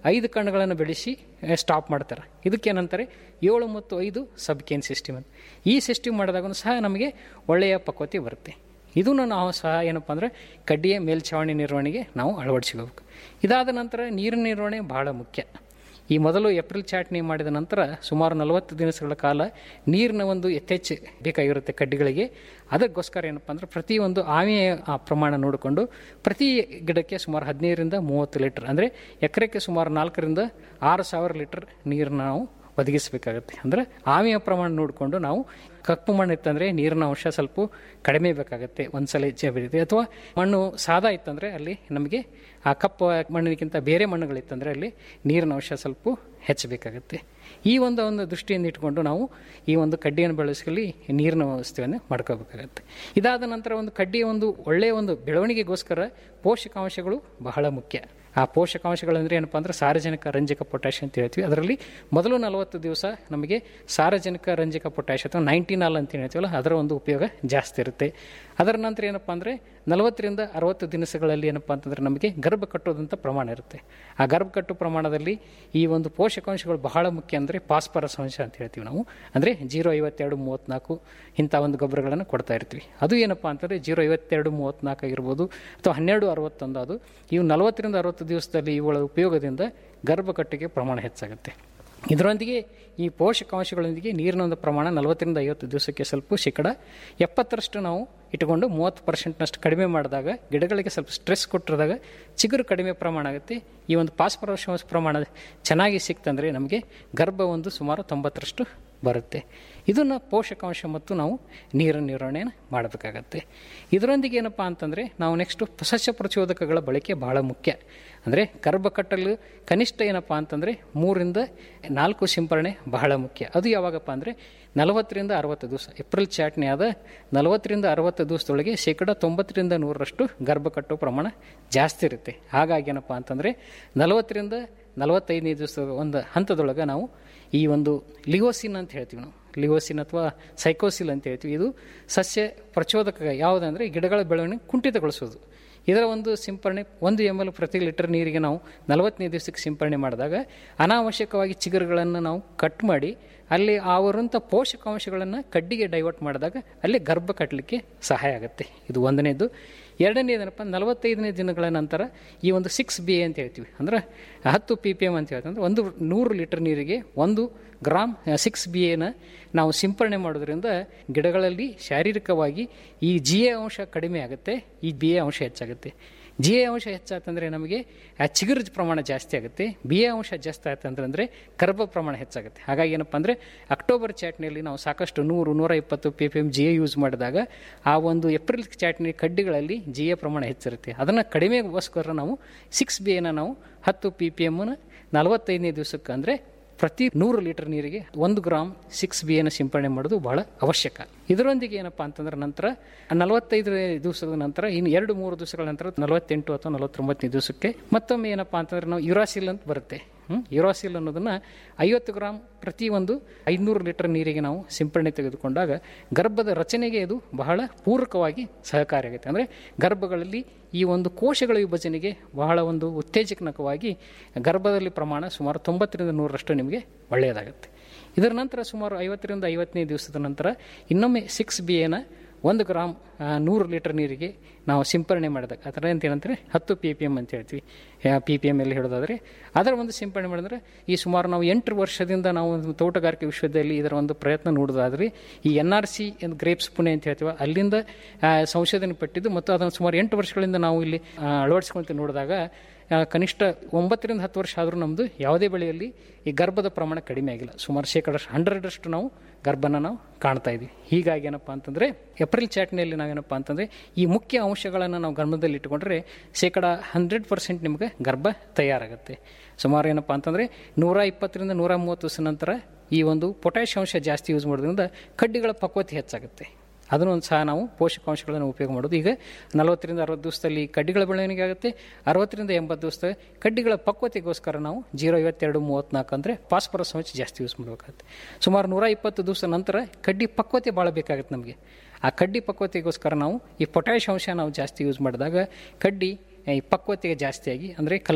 ಐದು ಕಣ್ಣುಗಳನ್ನು ಬೆಳೆಸಿ ಸ್ಟಾಪ್ ಮಾಡ್ತಾರೆ ಇದಕ್ಕೇನಂತಾರೆ ಏಳು ಮತ್ತು ಐದು ಸಬ್ಕೇನ್ ಸಿಸ್ಟಮ್ ಅಂತ ಈ ಸಿಸ್ಟಮ್ ಮಾಡಿದಾಗ ಸಹ ನಮಗೆ ಒಳ್ಳೆಯ ಪಕ್ವತೆ ಬರುತ್ತೆ ಇದನ್ನು ನಾವು ಸಹ ಏನಪ್ಪ ಅಂದರೆ ಕಡ್ಡಿಯ ಮೇಲ್ಛಾವಣಿ ನಿರ್ವಹಣೆಗೆ ನಾವು ಅಳವಡಿಸಿಕೋಬೇಕು ಇದಾದ ನಂತರ ನೀರಿನ ನಿರ್ವಹಣೆ ಬಹಳ ಮುಖ್ಯ ಈ ಮೊದಲು ಏಪ್ರಿಲ್ ಚಾಟ್ನಿ ಮಾಡಿದ ನಂತರ ಸುಮಾರು ನಲವತ್ತು ದಿನಗಳ ಕಾಲ ನೀರಿನ ಒಂದು ಯಥೇಚ್ಛ ಬೇಕಾಗಿರುತ್ತೆ ಕಡ್ಡಿಗಳಿಗೆ ಅದಕ್ಕೋಸ್ಕರ ಏನಪ್ಪ ಅಂದ್ರೆ ಪ್ರತಿಯೊಂದು ಆಮೆಯ ಆ ಪ್ರಮಾಣ ನೋಡಿಕೊಂಡು ಪ್ರತಿ ಗಿಡಕ್ಕೆ ಸುಮಾರು ಹದಿನೈದರಿಂದ ಮೂವತ್ತು ಲೀಟರ್ ಅಂದರೆ ಎಕರೆಗೆ ಸುಮಾರು ನಾಲ್ಕರಿಂದ ಆರು ಸಾವಿರ ಲೀಟರ್ ನೀರನ್ನ ನಾವು ಒದಗಿಸಬೇಕಾಗುತ್ತೆ ಅಂದರೆ ಆವಿಯ ಪ್ರಮಾಣ ನೋಡಿಕೊಂಡು ನಾವು ಕಪ್ಪು ಮಣ್ಣು ಇತ್ತಂದರೆ ನೀರಿನ ಅಂಶ ಸ್ವಲ್ಪ ಕಡಿಮೆ ಬೇಕಾಗುತ್ತೆ ಒಂದ್ಸಲ ಜಬಿರುತ್ತೆ ಅಥವಾ ಮಣ್ಣು ಸಾದಾ ಇತ್ತಂದರೆ ಅಲ್ಲಿ ನಮಗೆ ಆ ಕಪ್ಪು ಮಣ್ಣಿಗಿಂತ ಬೇರೆ ಮಣ್ಣುಗಳಿತ್ತಂದರೆ ಅಲ್ಲಿ ನೀರಿನ ಅಂಶ ಸ್ವಲ್ಪ ಹೆಚ್ಚಬೇಕಾಗುತ್ತೆ ಈ ಒಂದು ಒಂದು ದೃಷ್ಟಿಯಿಂದ ಇಟ್ಕೊಂಡು ನಾವು ಈ ಒಂದು ಕಡ್ಡಿಯನ್ನು ಬೆಳೆಸಲಿ ನೀರಿನ ವ್ಯವಸ್ಥೆಯನ್ನು ಮಾಡ್ಕೋಬೇಕಾಗತ್ತೆ ಇದಾದ ನಂತರ ಒಂದು ಕಡ್ಡಿಯ ಒಂದು ಒಳ್ಳೆಯ ಒಂದು ಬೆಳವಣಿಗೆಗೋಸ್ಕರ ಪೋಷಕಾಂಶಗಳು ಬಹಳ ಮುಖ್ಯ ಆ ಪೋಷಕಾಂಶಗಳಂದ್ರೆ ಏನಪ್ಪ ಅಂದ್ರೆ ಸಾರಜನಕ ರಂಜಕ ಪೊಟ್ಯಾಷ್ ಅಂತ ಹೇಳ್ತೀವಿ ಅದರಲ್ಲಿ ಮೊದಲು ನಲವತ್ತು ದಿವಸ ನಮಗೆ ಸಾರಜನಕ ರಂಜಕ ಪೊಟ್ಯಾಷ್ ಅಥವಾ ನೈಂಟಿನಾಲ್ ಅಂತ ಹೇಳ್ತೀವಲ್ಲ ಅದರ ಒಂದು ಉಪಯೋಗ ಜಾಸ್ತಿ ಇರುತ್ತೆ ಅದರ ನಂತರ ಏನಪ್ಪ ಅಂದರೆ ನಲವತ್ತರಿಂದ ಅರವತ್ತು ದಿನಸಗಳಲ್ಲಿ ಏನಪ್ಪ ಅಂತಂದರೆ ನಮಗೆ ಗರ್ಭ ಕಟ್ಟೋದಂಥ ಪ್ರಮಾಣ ಇರುತ್ತೆ ಆ ಗರ್ಭ ಕಟ್ಟು ಪ್ರಮಾಣದಲ್ಲಿ ಈ ಒಂದು ಪೋಷಕಾಂಶಗಳು ಬಹಳ ಮುಖ್ಯ ಅಂದರೆ ಪಾಸ್ಪರಸ್ ಅಂಶ ಅಂತ ಹೇಳ್ತೀವಿ ನಾವು ಅಂದರೆ ಜೀರೋ ಐವತ್ತೆರಡು ಮೂವತ್ತ್ನಾಲ್ಕು ಇಂಥ ಒಂದು ಗೊಬ್ಬರಗಳನ್ನು ಕೊಡ್ತಾ ಇರ್ತೀವಿ ಅದು ಏನಪ್ಪ ಅಂತಂದರೆ ಜೀರೋ ಐವತ್ತೆರಡು ಮೂವತ್ತ್ನಾಲ್ಕು ಆಗಿರ್ಬೋದು ಅಥವಾ ಹನ್ನೆರಡು ಅರವತ್ತೊಂದು ಅದು ಇವು ನಲವತ್ತರಿಂದ ಅರವತ್ತು ದಿವಸದಲ್ಲಿ ಇವುಗಳ ಉಪಯೋಗದಿಂದ ಗರ್ಭಕಟ್ಟಿಗೆ ಪ್ರಮಾಣ ಹೆಚ್ಚಾಗುತ್ತೆ ಇದರೊಂದಿಗೆ ಈ ಪೋಷಕಾಂಶಗಳೊಂದಿಗೆ ನೀರಿನ ಒಂದು ಪ್ರಮಾಣ ನಲವತ್ತರಿಂದ ಐವತ್ತು ದಿವಸಕ್ಕೆ ಸ್ವಲ್ಪ ಶೇಕಡ ಎಪ್ಪತ್ತರಷ್ಟು ನಾವು ಇಟ್ಟುಕೊಂಡು ಮೂವತ್ತು ಪರ್ಸೆಂಟ್ನಷ್ಟು ಕಡಿಮೆ ಮಾಡಿದಾಗ ಗಿಡಗಳಿಗೆ ಸ್ವಲ್ಪ ಸ್ಟ್ರೆಸ್ ಕೊಟ್ಟಿರಿದಾಗ ಚಿಗುರು ಕಡಿಮೆ ಪ್ರಮಾಣ ಆಗುತ್ತೆ ಈ ಒಂದು ಪಾಸ್ಪರಸ್ ಪ್ರಮಾಣ ಚೆನ್ನಾಗಿ ಸಿಕ್ತಂದರೆ ನಮಗೆ ಗರ್ಭ ಒಂದು ಸುಮಾರು ತೊಂಬತ್ತರಷ್ಟು ಬರುತ್ತೆ ಇದನ್ನು ಪೋಷಕಾಂಶ ಮತ್ತು ನಾವು ನೀರಿನ ನಿರ್ವಹಣೆಯನ್ನು ಮಾಡಬೇಕಾಗತ್ತೆ ಇದರೊಂದಿಗೆ ಏನಪ್ಪ ಅಂತಂದರೆ ನಾವು ನೆಕ್ಸ್ಟು ಸಸ್ಯ ಪ್ರಚೋದಕಗಳ ಬಳಕೆ ಬಹಳ ಮುಖ್ಯ ಅಂದರೆ ಗರ್ಭ ಕಟ್ಟಲು ಕನಿಷ್ಠ ಏನಪ್ಪ ಅಂತಂದರೆ ಮೂರಿಂದ ನಾಲ್ಕು ಸಿಂಪರಣೆ ಬಹಳ ಮುಖ್ಯ ಅದು ಯಾವಾಗಪ್ಪ ಅಂದರೆ ನಲವತ್ತರಿಂದ ಅರವತ್ತು ದಿವಸ ಏಪ್ರಿಲ್ ಚಾಟ್ನಿ ಆದ ನಲವತ್ತರಿಂದ ಅರವತ್ತು ದಿವಸದೊಳಗೆ ಶೇಕಡ ತೊಂಬತ್ತರಿಂದ ನೂರರಷ್ಟು ಗರ್ಭ ಕಟ್ಟೋ ಪ್ರಮಾಣ ಜಾಸ್ತಿ ಇರುತ್ತೆ ಹಾಗಾಗಿ ಏನಪ್ಪ ಅಂತಂದರೆ ನಲವತ್ತರಿಂದ ನಲವತ್ತೈದನೇ ದಿವಸದ ಒಂದು ಹಂತದೊಳಗೆ ನಾವು ಈ ಒಂದು ಲಿಗೋಸಿನ್ ಅಂತ ಹೇಳ್ತೀವಿ ನಾವು ಲಿಗೋಸಿನ್ ಅಥವಾ ಸೈಕೋಸಿಲ್ ಅಂತ ಹೇಳ್ತೀವಿ ಇದು ಸಸ್ಯ ಪ್ರಚೋದಕ ಯಾವುದಂದರೆ ಗಿಡಗಳ ಬೆಳವಣಿಗೆ ಕುಂಠಿತಗೊಳಿಸೋದು ಇದರ ಒಂದು ಸಿಂಪರಣೆ ಒಂದು ಎಮ್ ಎಲ್ ಪ್ರತಿ ಲೀಟರ್ ನೀರಿಗೆ ನಾವು ನಲವತ್ತನೇ ದಿವಸಕ್ಕೆ ಸಿಂಪರಣೆ ಮಾಡಿದಾಗ ಅನಾವಶ್ಯಕವಾಗಿ ಚಿಗುರುಗಳನ್ನು ನಾವು ಕಟ್ ಮಾಡಿ ಅಲ್ಲಿ ಅವರಂಥ ಪೋಷಕಾಂಶಗಳನ್ನು ಕಡ್ಡಿಗೆ ಡೈವರ್ಟ್ ಮಾಡಿದಾಗ ಅಲ್ಲಿ ಗರ್ಭ ಕಟ್ಟಲಿಕ್ಕೆ ಸಹಾಯ ಆಗುತ್ತೆ ಇದು ಒಂದನೇದು ಎರಡನೇದೇನಪ್ಪ ನಲವತ್ತೈದನೇ ದಿನಗಳ ನಂತರ ಈ ಒಂದು ಸಿಕ್ಸ್ ಬಿ ಎ ಅಂತ ಹೇಳ್ತೀವಿ ಅಂದ್ರೆ ಹತ್ತು ಪಿ ಪಿ ಎಮ್ ಅಂತ ಹೇಳ್ತೀವಿ ಅಂದ್ರೆ ಒಂದು ನೂರು ಲೀಟರ್ ನೀರಿಗೆ ಒಂದು ಗ್ರಾಮ್ ಸಿಕ್ಸ್ ಬಿ ಎನ ನಾವು ಸಿಂಪರಣೆ ಮಾಡೋದ್ರಿಂದ ಗಿಡಗಳಲ್ಲಿ ಶಾರೀರಿಕವಾಗಿ ಈ ಜಿ ಎ ಅಂಶ ಕಡಿಮೆ ಆಗುತ್ತೆ ಈ ಬಿ ಎ ಅಂಶ ಹೆಚ್ಚಾಗುತ್ತೆ ಜಿ ಎ ಅಂಶ ಹೆಚ್ಚಾತಂದರೆ ನಮಗೆ ಆ ಚಿಗುರು ಪ್ರಮಾಣ ಜಾಸ್ತಿ ಆಗುತ್ತೆ ಬಿ ಎ ಅಂಶ ಜಾಸ್ತಿ ಆಯ್ತಂದ್ರೆ ಅಂದರೆ ಗರ್ಭ ಪ್ರಮಾಣ ಹೆಚ್ಚಾಗುತ್ತೆ ಹಾಗಾಗಿ ಏನಪ್ಪ ಅಂದರೆ ಅಕ್ಟೋಬರ್ ಚಾಟ್ನಿಯಲ್ಲಿ ನಾವು ಸಾಕಷ್ಟು ನೂರು ನೂರ ಇಪ್ಪತ್ತು P P M G A use ಮಾಡಿದಾಗ ಆ ಒಂದು ಏಪ್ರಿಲ್ ಚಾಟ್ನಿ ಕಡ್ಡಿಗಳಲ್ಲಿ ಜಿ ಎ ಪ್ರಮಾಣ ಹೆಚ್ಚಿರುತ್ತೆ ಅದನ್ನು ಕಡಿಮೆಗೋಸ್ಕರ ನಾವು ಸಿಕ್ಸ್ ಬಿ ಎನ ನಾವು ಹತ್ತು ಪಿ ಪಿ ಎಮ್ನ ನಲವತ್ತೈದನೇ ದಿವಸಕ್ಕೆ ಅಂದರೆ ಪ್ರತಿ ನೂರು ಲೀಟರ್ ನೀರಿಗೆ ಒಂದು ಗ್ರಾಮ್ ಸಿಕ್ಸ್ ಬಿ ಎನ ಸಿಂಪರಣೆ ಮಾಡೋದು ಬಹಳ ಅವಶ್ಯಕ ಇದರೊಂದಿಗೆ ಏನಪ್ಪ ಅಂತಂದ್ರೆ ನಂತರ ನಲವತ್ತೈದು ದಿವಸದ ನಂತರ ಇನ್ನು ಎರಡು ಮೂರು ದಿವಸಗಳ ನಂತರ ನಲವತ್ತೆಂಟು ಅಥವಾ ನಲವತ್ತೊಂಬತ್ತನೇ ದಿವಸಕ್ಕೆ ಮತ್ತೊಮ್ಮೆ ಏನಪ್ಪ ಅಂತಂದ್ರೆ ನಾವು ಯುರಾಸಿಲ್ ಅಂತ ಬರುತ್ತೆ ಯುರಾಸಿಲ್ ಅನ್ನೋದನ್ನು ಐವತ್ತು ಗ್ರಾಮ್ ಪ್ರತಿ ಒಂದು ಐದುನೂರು ಲೀಟರ್ ನೀರಿಗೆ ನಾವು ಸಿಂಪರಣೆ ತೆಗೆದುಕೊಂಡಾಗ ಗರ್ಭದ ರಚನೆಗೆ ಇದು ಬಹಳ ಪೂರಕವಾಗಿ ಸಹಕಾರಿಯಾಗುತ್ತೆ ಅಂದರೆ ಗರ್ಭಗಳಲ್ಲಿ ಈ ಒಂದು ಕೋಶಗಳ ವಿಭಜನೆಗೆ ಬಹಳ ಒಂದು ಉತ್ತೇಜನಕವಾಗಿ ಗರ್ಭದಲ್ಲಿ ಪ್ರಮಾಣ ಸುಮಾರು ತೊಂಬತ್ತರಿಂದ ನೂರರಷ್ಟು ನಿಮಗೆ ಒಳ್ಳೆಯದಾಗುತ್ತೆ ಇದರ ನಂತರ ಸುಮಾರು ಐವತ್ತರಿಂದ ಐವತ್ತನೇ ದಿವಸದ ನಂತರ ಇನ್ನೊಮ್ಮೆ ಸಿಕ್ಸ್ ಬಿ ಎನ ಒಂದು ಗ್ರಾಮ್ ನೂರು ಲೀಟರ್ ನೀರಿಗೆ ನಾವು ಸಿಂಪರಣೆ ಮಾಡಿದಾಗ ಅದರ ಅಂತ ಏನಂದರೆ ಹತ್ತು ಪಿ ಪಿ ಎಮ್ ಅಂತ ಹೇಳ್ತೀವಿ ಪಿ ಪಿ ಎಮ್ ಎಲ್ಲ ಹೇಳೋದಾದರೆ ಅದರ ಒಂದು ಸಿಂಪರಣೆ ಮಾಡಿದ್ರೆ ಈ ಸುಮಾರು ನಾವು ಎಂಟು ವರ್ಷದಿಂದ ನಾವು ಒಂದು ತೋಟಗಾರಿಕೆ ವಿಶ್ವದಲ್ಲಿ ಇದರ ಒಂದು ಪ್ರಯತ್ನ ನೋಡೋದಾದ್ರೆ ಈ N R C grapes Pune ಅಂತ ಹೇಳ್ತೀವಿ ಅಲ್ಲಿಂದ ಸಂಶೋಧನೆ ಪಟ್ಟಿದ್ದು ಮತ್ತು ಅದನ್ನು ಸುಮಾರು ಎಂಟು ವರ್ಷಗಳಿಂದ ನಾವು ಇಲ್ಲಿ ಅಳವಡಿಸ್ಕೊಂತ ನೋಡಿದಾಗ ಕನಿಷ್ಠ ಒಂಬತ್ತರಿಂದ ಹತ್ತು ವರ್ಷ ಆದರೂ ನಮ್ಮದು ಯಾವುದೇ ಬೆಳೆಯಲ್ಲಿ ಈ ಗರ್ಭದ ಪ್ರಮಾಣ ಕಡಿಮೆ ಆಗಿಲ್ಲ ಸುಮಾರು ಶೇಕಡಷ್ಟು ಹಂಡ್ರೆಡಷ್ಟು ನಾವು ಗರ್ಭನ ನಾವು ಕಾಣ್ತಾ ಇದ್ವಿ ಹೀಗಾಗಿ ಏನಪ್ಪ ಅಂತಂದರೆ ಏಪ್ರಿಲ್ ಚಾಟ್ನಿಯಲ್ಲಿ ನಾವೇನಪ್ಪ ಅಂತಂದರೆ ಈ ಮುಖ್ಯ ಅಂಶಗಳನ್ನು ನಾವು ಗರ್ಭದಲ್ಲಿ ಇಟ್ಟುಕೊಂಡ್ರೆ ಶೇಕಡ ಹಂಡ್ರೆಡ್ ಪರ್ಸೆಂಟ್ ನಿಮಗೆ ಗರ್ಭ ತಯಾರಾಗುತ್ತೆ ಸುಮಾರು ಏನಪ್ಪ ಅಂತಂದರೆ ನೂರ ಇಪ್ಪತ್ತರಿಂದ ನೂರ ಮೂವತ್ತು ದಿವಸ ನಂತರ ಈ ಒಂದು ಪೊಟ್ಯಾಶ್ ಅಂಶ ಜಾಸ್ತಿ ಯೂಸ್ ಮಾಡೋದ್ರಿಂದ ಕಡ್ಡಿಗಳ ಪಕ್ವತೆ ಹೆಚ್ಚಾಗುತ್ತೆ ಅದನ್ನು ಸಹ ನಾವು ಪೋಷಕಾಂಶಗಳನ್ನು ಉಪಯೋಗ ಮಾಡೋದು ಈಗ ನಲವತ್ತರಿಂದ ಅರವತ್ತು ದಿವಸದಲ್ಲಿ ಕಡ್ಡಿಗಳ ಬೆಳವಣಿಗೆ ಆಗುತ್ತೆ ಅರವತ್ತರಿಂದ ಎಂಬತ್ತು ದಿವಸ ಕಡ್ಡಿಗಳ ಪಕ್ವತೆಗೋಸ್ಕರ ನಾವು ಜೀರೋ ಐವತ್ತೆರಡು ಮೂವತ್ತ್ನಾಲ್ಕು ಅಂದರೆ ಫಾಸ್ಫರಸ್ ಅಂಶ ಜಾಸ್ತಿ ಯೂಸ್ ಮಾಡಬೇಕಾಗುತ್ತೆ ಸುಮಾರು ನೂರ ಇಪ್ಪತ್ತು ದಿವಸ ನಂತರ ಕಡ್ಡಿ ಪಕ್ವತೆ ಭಾಳ ಬೇಕಾಗುತ್ತೆ ನಮಗೆ ಆ ಕಡ್ಡಿ ಪಕ್ವತೆಗೋಸ್ಕರ ನಾವು ಈ ಪೊಟ್ಯಾಶ್ ಅಂಶ ನಾವು ಜಾಸ್ತಿ ಯೂಸ್ ಮಾಡಿದಾಗ ಕಡ್ಡಿ ಈ ಪಕ್ವತೆಗೆ ಜಾಸ್ತಿಯಾಗಿ ಅಂದರೆ ಕಲರ್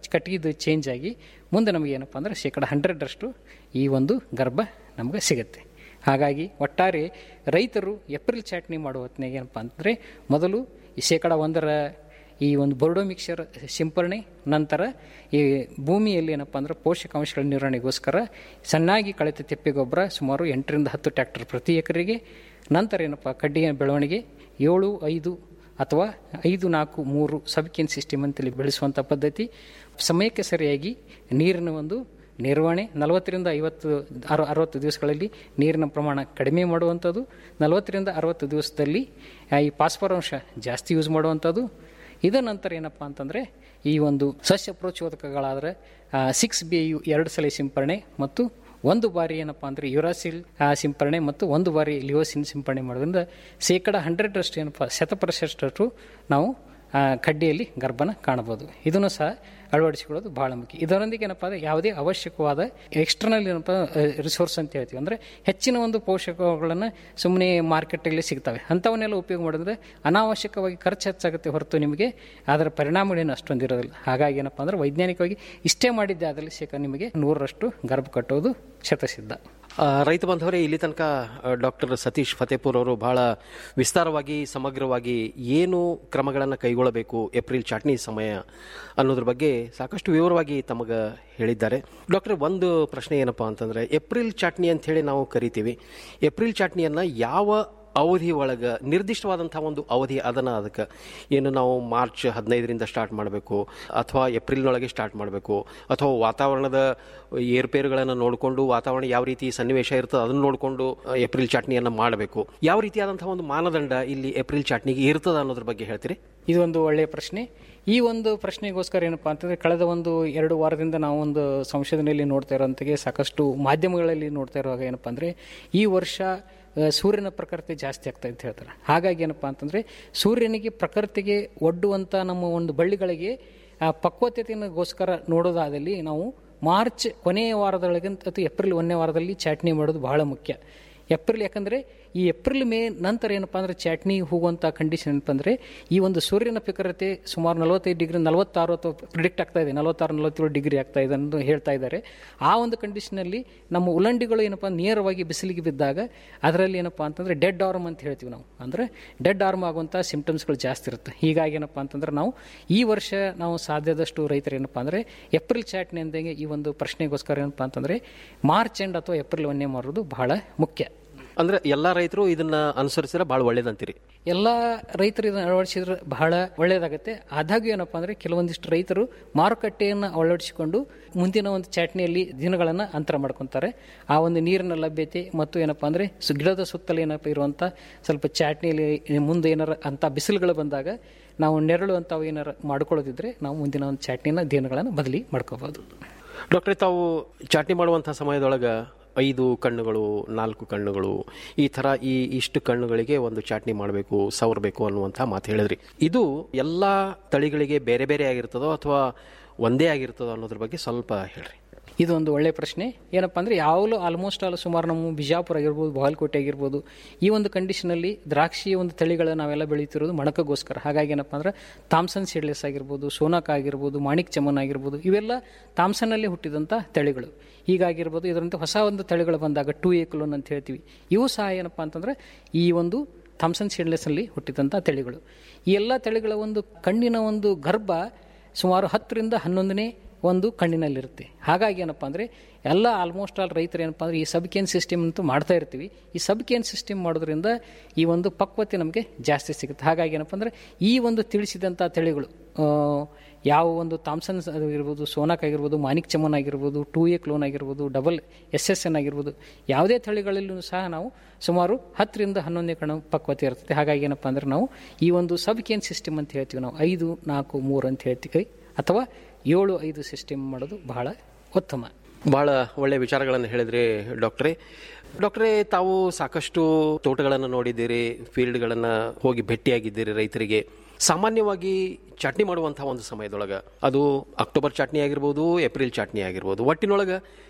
ಕಟ್ಟಿಗೆದು ಚೇಂಜ್ ಆಗಿ ಮುಂದೆ ನಮಗೆ ಏನಪ್ಪ ಅಂದ್ರೆ ಶೇಕಡ ಹಂಡ್ರೆಡರಷ್ಟು ಈ ಒಂದು ಗರ್ಭ ನಮಗೆ ಸಿಗುತ್ತೆ ಹಾಗಾಗಿ ಒಟ್ಟಾರೆ ರೈತರು ಏಪ್ರಿಲ್ ಚಾಟ್ನಿ ಮಾಡುವ ಹೊತ್ತಿನಾಗ ಏನಪ್ಪ ಅಂತಂದರೆ ಮೊದಲು ಈ ಶೇಕಡ ಒಂದರ ಈ ಒಂದು ಬೋರ್ಡೋ ಮಿಕ್ಸರ್ ಸಿಂಪರಣೆ ನಂತರ ಈ ಭೂಮಿಯಲ್ಲಿ ಏನಪ್ಪ ಅಂದ್ರೆ ಪೋಷಕಾಂಶಗಳ ನಿರ್ವಹಣೆಗೋಸ್ಕರ ಸಣ್ಣಾಗಿ ಕಳೆತ ತಿಪ್ಪೆ ಗೊಬ್ಬರ ಸುಮಾರು ಎಂಟರಿಂದ ಹತ್ತು ಟ್ರ್ಯಾಕ್ಟರ್ ಪ್ರತಿ ಎಕರೆಗೆ ನಂತರ ಏನಪ್ಪ ಕಡ್ಡಿಯ ಬೆಳವಣಿಗೆ ಏಳು ಐದು ಅಥವಾ ಐದು ನಾಲ್ಕು ಮೂರು ಸಬ್ಕಿನ್ ಸಿಸ್ಟಮ್ ಅಂತೇಳಿ ಬೆಳೆಸುವಂಥ ಪದ್ಧತಿ ಸಮಯಕ್ಕೆ ಸರಿಯಾಗಿ ನೀರಿನ ಒಂದು ನಿರ್ವಹಣೆ ನಲವತ್ತರಿಂದ ಐವತ್ತು ಅರ ಅರವತ್ತು ದಿವಸಗಳಲ್ಲಿ ನೀರಿನ ಪ್ರಮಾಣ ಕಡಿಮೆ ಮಾಡುವಂಥದ್ದು ನಲವತ್ತರಿಂದ ಅರವತ್ತು ದಿವಸದಲ್ಲಿ ಆ, ಈ ಫಾಸ್ಫರಾಂಶ ಜಾಸ್ತಿ ಯೂಸ್ ಮಾಡುವಂಥದ್ದು ಇದರ ನಂತರ ಏನಪ್ಪ ಅಂತಂದರೆ ಈ ಒಂದು ಸಸ್ಯ ಪ್ರೋಚೋದಕಗಳಾದರೆ ಸಿಕ್ಸ್ ಬಿ ಯು ಎರಡು ಸಲ ಸಿಂಪರಣೆ ಮತ್ತು ಒಂದು ಬಾರಿ ಏನಪ್ಪ ಅಂದರೆ ಯುರಾಸಿಲ್ ಆ, ಸಿಂಪರಣೆ ಮತ್ತು ಒಂದು ಬಾರಿ ಲಿಯೋಸಿನ್ ಸಿಂಪರಣೆ ಮಾಡೋದ್ರಿಂದ ಶೇಕಡ ಹಂಡ್ರೆಡ್ರಷ್ಟು ಏನಪ್ಪ ಶತಪ್ರಶಷ್ಟು ನಾವು ಆ, ಕಡ್ಡಿಯಲ್ಲಿ ಗರ್ಭನ ಕಾಣಬಹುದು ಇದನ್ನು ಸಹ ಅಳವಡಿಸಿಕೊಳ್ಳೋದು ಬಹಳ ಮುಖ್ಯ ಇದರೊಂದಿಗೆ ಏನಪ್ಪ ಅಂದರೆ ಯಾವುದೇ ಅವಶ್ಯಕವಾದ ಎಕ್ಸ್ಟರ್ನಲ್ ಏನಪ್ಪ ರಿಸೋರ್ಸ್ ಅಂತ ಹೇಳ್ತೀವಿ ಅಂದರೆ ಹೆಚ್ಚಿನ ಒಂದು ಪೋಷಕಗಳನ್ನು ಸುಮ್ಮನೆ ಮಾರ್ಕೆಟಲ್ಲಿ ಸಿಗ್ತವೆ ಅಂಥವನ್ನೆಲ್ಲ ಉಪಯೋಗ ಮಾಡಿದ್ರೆ ಅನಾವಶ್ಯಕವಾಗಿ ಖರ್ಚು ಹೆಚ್ಚಾಗುತ್ತೆ ಹೊರತು ನಿಮಗೆ ಅದರ ಪರಿಣಾಮಗಳೇನು ಅಷ್ಟೊಂದು ಇರೋದಿಲ್ಲ ಹಾಗಾಗಿ ಏನಪ್ಪ ಅಂದರೆ ವೈಜ್ಞಾನಿಕವಾಗಿ ಇಷ್ಟೇ ಮಾಡಿದ್ದೆ ಅದರಲ್ಲಿ ಶೇಕಡ ನಿಮಗೆ ನೂರರಷ್ಟು ಗರ್ಭ ಕಟ್ಟೋದು ಶತಸಿದ್ಧ ಆ, ರೈತ ಬಾಂಧವರೇ ಇಲ್ಲಿ ತನಕ ಡಾಕ್ಟರ್ ಸತೀಶ್ ಫತೇಪುರ್ ಅವರು ಬಹಳ ವಿಸ್ತಾರವಾಗಿ ಸಮಗ್ರವಾಗಿ ಏನು ಕ್ರಮಗಳನ್ನು ಕೈಗೊಳ್ಳಬೇಕು ಏಪ್ರಿಲ್ ಚಾಟ್ನಿ ಸಮಯ ಅನ್ನೋದ್ರ ಬಗ್ಗೆ ಸಾಕಷ್ಟು ವಿವರವಾಗಿ ತಮಗೆ ಹೇಳಿದ್ದಾರೆ ಡಾಕ್ಟರ್ ಒಂದು ಪ್ರಶ್ನೆ ಏನಪ್ಪಾ ಅಂತಂದ್ರೆ ಏಪ್ರಿಲ್ ಚಾಟ್ನಿ ಅಂತ ಹೇಳಿ ನಾವು ಕರಿತೀವಿ ಏಪ್ರಿಲ್ ಚಾಟ್ನಿಯನ್ನ ಯಾವ ಅವಧಿ ಒಳಗೆ ನಿರ್ದಿಷ್ಟವಾದಂತಹ ಒಂದು ಅವಧಿ ಅದನ್ನ ಅದಕ್ಕೆ ಏನು ನಾವು ಮಾರ್ಚ್ ಹದಿನೈದರಿಂದ ಸ್ಟಾರ್ಟ್ ಮಾಡಬೇಕು ಅಥವಾ ಏಪ್ರಿಲ್ನೊಳಗೆ ಸ್ಟಾರ್ಟ್ ಮಾಡಬೇಕು ಅಥವಾ ವಾತಾವರಣದ ಏರುಪೇರುಗಳನ್ನು ನೋಡಿಕೊಂಡು ವಾತಾವರಣ ಯಾವ ರೀತಿ ಸನ್ನಿವೇಶ ಇರ್ತದೆ ಅದನ್ನು ನೋಡಿಕೊಂಡು ಏಪ್ರಿಲ್ ಚಾಟ್ನಿಯನ್ನು ಮಾಡಬೇಕು ಯಾವ ರೀತಿಯಾದಂತಹ ಒಂದು ಮಾನದಂಡ ಇಲ್ಲಿ ಏಪ್ರಿಲ್ ಚಾಟ್ನಿಗೆ ಇರ್ತದೆ ಅನ್ನೋದ್ರ ಬಗ್ಗೆ ಹೇಳ್ತೀರಿ ಇದು ಒಂದು ಒಳ್ಳೆಯ ಪ್ರಶ್ನೆ ಈ ಒಂದು ಪ್ರಶ್ನೆಗೋಸ್ಕರ ಏನಪ್ಪಾ ಅಂತಂದ್ರೆ ಕಳೆದ ಒಂದು ಎರಡು ವಾರದಿಂದ ನಾವು ಒಂದು ಸಂಶೋಧನೆಯಲ್ಲಿ ನೋಡ್ತಾ ಇರೋಂತೆಗೆ ಸಾಕಷ್ಟು ಮಾಧ್ಯಮಗಳಲ್ಲಿ ನೋಡ್ತಾ ಇರುವಾಗ ಏನಪ್ಪಾ ಅಂದ್ರೆ ಈ ವರ್ಷ ಆ, ಸೂರ್ಯನ ಪ್ರಕೃತಿ ಜಾಸ್ತಿ ಆಗ್ತಾ ಅಂತ ಹೇಳ್ತಾರೆ ಹಾಗಾಗಿ ಏನಪ್ಪಾ ಅಂತಂದ್ರೆ ಸೂರ್ಯನಿಗೆ ಪ್ರಕೃತಿಗೆ ಒಡ್ಡುವಂತ ನಮ್ಮ ಒಂದು ಬಳ್ಳಿಗಳಿಗೆ ಆ, ಪಕ್ವತೆಗೋಸ್ಕರ ನೋಡೋದಾದಲ್ಲಿ ನಾವು ಮಾರ್ಚ್ ಕೊನೆಯ ವಾರದೊಳಗೆ ಅಥವಾ ಏಪ್ರಿಲ್ ಒಂದನೇ ವಾರದಲ್ಲಿ ಚಾಟ್ನಿ ಮಾಡೋದು ಬಹಳ ಮುಖ್ಯ ಏಪ್ರಿಲ್ ಯಾಕಂದರೆ ಈ ಏಪ್ರಿಲ್ ಮೇ ನಂತರ ಏನಪ್ಪ ಅಂದರೆ ಚಾಟ್ನಿ ಹೋಗುವಂಥ ಕಂಡೀಷನ್ ಏನಪ್ಪ ಅಂದರೆ ಈ ಒಂದು ಸೂರ್ಯನ ಪ್ರಖರತೆ ಸುಮಾರು ನಲವತ್ತೈದು ಡಿಗ್ರಿ ನಲವತ್ತಾರು ಅಥವಾ ಪ್ರಿಡಿಕ್ಟ್ ಆಗ್ತಾ ಇದೆ ನಲವತ್ತಾರು ನಲವತ್ತೇಳು ಡಿಗ್ರಿ ಆಗ್ತಾ ಇದೆ ಅಂತ ಹೇಳ್ತಾ ಇದ್ದಾರೆ ಆ ಒಂದು ಕಂಡೀಷನಲ್ಲಿ ನಮ್ಮ ಉಲ್ಲಂಡಿಗಳು ಏನಪ್ಪ ನೇರವಾಗಿ ಬಿಸಿಲಿಗೆ ಬಿದ್ದಾಗ ಅದರಲ್ಲಿ ಏನಪ್ಪ ಅಂತಂದರೆ ಡೆಡ್ ಆರ್ಮ್ ಅಂತ ಹೇಳ್ತೀವಿ ನಾವು ಅಂದರೆ ಡೆಡ್ ಆರ್ಮ್ ಆಗುವಂಥ ಸಿಂಪ್ಟಮ್ಸ್ಗಳು ಜಾಸ್ತಿ ಇರುತ್ತೆ ಹೀಗಾಗಿ ಏನಪ್ಪ ಅಂತಂದ್ರೆ ನಾವು ಈ ವರ್ಷ ನಾವು ಸಾಧ್ಯದಷ್ಟು ರೈತರು ಏನಪ್ಪ ಅಂದರೆ ಏಪ್ರಿಲ್ ಚಾಟ್ನಿ ಅಂದಂಗೆ ಈ ಒಂದು ಪ್ರಶ್ನೆಗೋಸ್ಕರ ಏನಪ್ಪ ಅಂತಂದರೆ ಮಾರ್ಚ್ ಎಂಡ್ ಅಥವಾ ಏಪ್ರಿಲ್ ಒಂದೇ ಮಾಡೋದು ಬಹಳ ಮುಖ್ಯ ಅಂದ್ರೆ ಎಲ್ಲಾ ರೈತರು ಇದನ್ನ ಅನುಸರಿಸಿದ್ರೆ ಬಹಳ ಒಳ್ಳೇದಂತೀರಿ ಎಲ್ಲ ರೈತರು ಇದನ್ನು ಅಳವಡಿಸಿದ್ರೆ ಬಹಳ ಒಳ್ಳೆಯದಾಗುತ್ತೆ ಆದಾಗ್ಯೂ ಏನಪ್ಪ ಅಂದರೆ ಕೆಲವೊಂದಿಷ್ಟು ರೈತರು ಮಾರುಕಟ್ಟೆಯನ್ನು ಅಳವಡಿಸಿಕೊಂಡು ಮುಂದಿನ ಒಂದು ಚಾಟ್ನಿಯಲ್ಲಿ ದಿನಗಳನ್ನು ಅಂತರ ಮಾಡ್ಕೊತಾರೆ ಆ ಒಂದು ನೀರಿನ ಲಭ್ಯತೆ ಮತ್ತು ಏನಪ್ಪ ಅಂದರೆ ಗಿಡದ ಸುತ್ತಲೂ ಏನಪ್ಪ ಇರುವಂಥ ಸ್ವಲ್ಪ ಚಾಟ್ನಿಯಲ್ಲಿ ಮುಂದೆ ಏನಾರ ಅಂಥ ಬಿಸಿಲುಗಳು ಬಂದಾಗ ನಾವು ನೆರಳು ಅಂಥವು ಏನಾರ ಮಾಡ್ಕೊಳ್ಳೋದಿದ್ರೆ ನಾವು ಮುಂದಿನ ಒಂದು ಚಾಟ್ನಿನ ದಿನಗಳನ್ನು ಬದಲಿ ಮಾಡ್ಕೋಬೋದು ಡಾಕ್ಟ್ರೆ ತಾವು ಚಾಟ್ನಿ ಮಾಡುವಂಥ ಸಮಯದೊಳಗೆ ಐದು ಕಣ್ಣುಗಳು ನಾಲ್ಕು ಕಣ್ಣುಗಳು ಈ ಥರ ಈ ಇಷ್ಟು ಕಣ್ಣುಗಳಿಗೆ ಒಂದು ಚಾಟ್ನಿ ಮಾಡಬೇಕು ಸವರಬೇಕು ಅನ್ನುವಂಥ ಮಾತು ಹೇಳಿದ್ರಿ ಇದು ಎಲ್ಲ ತಳಿಗಳಿಗೆ ಬೇರೆ ಬೇರೆ ಆಗಿರ್ತದೋ ಅಥವಾ ಒಂದೇ ಆಗಿರ್ತದೋ ಅನ್ನೋದ್ರ ಬಗ್ಗೆ ಸ್ವಲ್ಪ ಹೇಳ್ರಿ ಇದು ಒಂದು ಒಳ್ಳೆಯ ಪ್ರಶ್ನೆ ಏನಪ್ಪ ಅಂದರೆ ಯಾವಾಗಲೂ ಆಲ್ಮೋಸ್ಟ್ ಆಲ್ ಸುಮಾರು ನಮ್ಮ ಬಿಜಾಪುರ ಆಗಿರ್ಬೋದು ಬಾಗಲಕೋಟೆ ಆಗಿರ್ಬೋದು ಈ ಒಂದು ಕಂಡೀಷನಲ್ಲಿ ದ್ರಾಕ್ಷಿ ಒಂದು ತಳಿಗಳ ನಾವೆಲ್ಲ ಬೆಳೀತಿರೋದು ಮಣಕಗೋಸ್ಕರ ಹಾಗಾಗಿ ಏನಪ್ಪ ಅಂದ್ರೆ ಥಾಮ್ಸನ್ ಸೀಡ್ಲೆಸ್ ಆಗಿರ್ಬೋದು ಸೋನಾಕ ಆಗಿರ್ಬೋದು ಮಾಣಿಕ್ ಚಮನ್ ಆಗಿರ್ಬೋದು ಇವೆಲ್ಲ ಥಾಮ್ಸನ್ನಲ್ಲಿ ಹುಟ್ಟಿದಂಥ ತಳಿಗಳು ಹೀಗಾಗಿರ್ಬೋದು ಇದರಂತೆ ಹೊಸ ಒಂದು ತಳಿಗಳು ಬಂದಾಗ ಟೂ ಎ ಕ್ಲೋನ್ ಅಂತ ಹೇಳ್ತೀವಿ ಇವು ಸಹ ಏನಪ್ಪ ಅಂತಂದ್ರೆ ಈ ಒಂದು ಥಾಮ್ಸನ್ ಸೀಡ್ಲೆಸ್ನಲ್ಲಿ ಹುಟ್ಟಿದಂಥ ತಳಿಗಳು ಈ ಎಲ್ಲ ತಳಿಗಳ ಒಂದು ಕಣ್ಣಿನ ಒಂದು ಗರ್ಭ ಸುಮಾರು ಹತ್ತರಿಂದ ಹನ್ನೊಂದನೇ ಒಂದು ಕಣ್ಣಿನಲ್ಲಿರುತ್ತೆ ಹಾಗಾಗಿ ಏನಪ್ಪ ಅಂದರೆ ಎಲ್ಲ ಆಲ್ಮೋಸ್ಟ್ ಆಲ್ ರೈತರು ಏನಪ್ಪ ಅಂದರೆ ಈ ಸಬ್ಕೇನ್ ಸಿಸ್ಟಮ್ ಅಂತೂ ಮಾಡ್ತಾ ಇರ್ತೀವಿ ಈ ಸಬ್ಕೇನ್ ಸಿಸ್ಟಮ್ ಮಾಡೋದ್ರಿಂದ ಈ ಒಂದು ಪಕ್ವತೆ ನಮಗೆ ಜಾಸ್ತಿ ಸಿಗುತ್ತೆ ಹಾಗಾಗಿ ಏನಪ್ಪ ಅಂದರೆ ಈ ಒಂದು ತಿಳಿಸಿದಂಥ ತಳಿಗಳು ಆ, ಯಾವ ಒಂದು ಥಾಮ್ಸನ್ ಆಗಿರ್ಬೋದು ಸೋನಾಕ್ ಆಗಿರ್ಬೋದು ಮಾನಿಕ್ ಚಮನ್ ಆಗಿರ್ಬೋದು ಟೂ ಎ ಕ್ಲೋನ್ ಆಗಿರ್ಬೋದು ಡಬಲ್ ಎಸ್ ಎಸ್ ಎನ್ ಆಗಿರ್ಬೋದು ಯಾವುದೇ ತಳಿಗಳಲ್ಲೂ ಸಹ ನಾವು ಸುಮಾರು ಹತ್ತರಿಂದ ಹನ್ನೊಂದನೇ ಕಣ ಪಕ್ವತೆ ಇರ್ತದೆ ಹಾಗಾಗಿ ಏನಪ್ಪ ಅಂದ್ರೆ ನಾವು ಈ ಒಂದು ಸಬ್ಕೇನ್ ಸಿಸ್ಟಮ್ ಅಂತ ಹೇಳ್ತೀವಿ ನಾವು ಐದು ನಾಲ್ಕು ಮೂರು ಅಂತ ಹೇಳ್ತೀವಿ ಅಥವಾ ಏಳು ಐದು ಸಿಸ್ಟಮ್ ಮಾಡೋದು ಬಹಳ ಉತ್ತಮ ಬಹಳ ಒಳ್ಳೆ ವಿಚಾರಗಳನ್ನು ಹೇಳಿದ್ರಿ ಡಾಕ್ಟ್ರೇ ಡಾಕ್ಟ್ರೇ ತಾವು ಸಾಕಷ್ಟು ತೋಟಗಳನ್ನು ನೋಡಿದ್ದೀರಿ ಫೀಲ್ಡ್ಗಳನ್ನು ಹೋಗಿ ಭೇಟಿಯಾಗಿದ್ದೀರಿ ರೈತರಿಗೆ ಸಾಮಾನ್ಯವಾಗಿ ಚಟ್ನಿ ಮಾಡುವಂತಹ ಒಂದು ಸಮಯದೊಳಗೆ ಅದು ಅಕ್ಟೋಬರ್ ಚಟ್ನಿ ಆಗಿರ್ಬೋದು ಏಪ್ರಿಲ್ ಚಟ್ನಿ ಆಗಿರ್ಬೋದು ಒಟ್ಟಿನೊಳಗೆ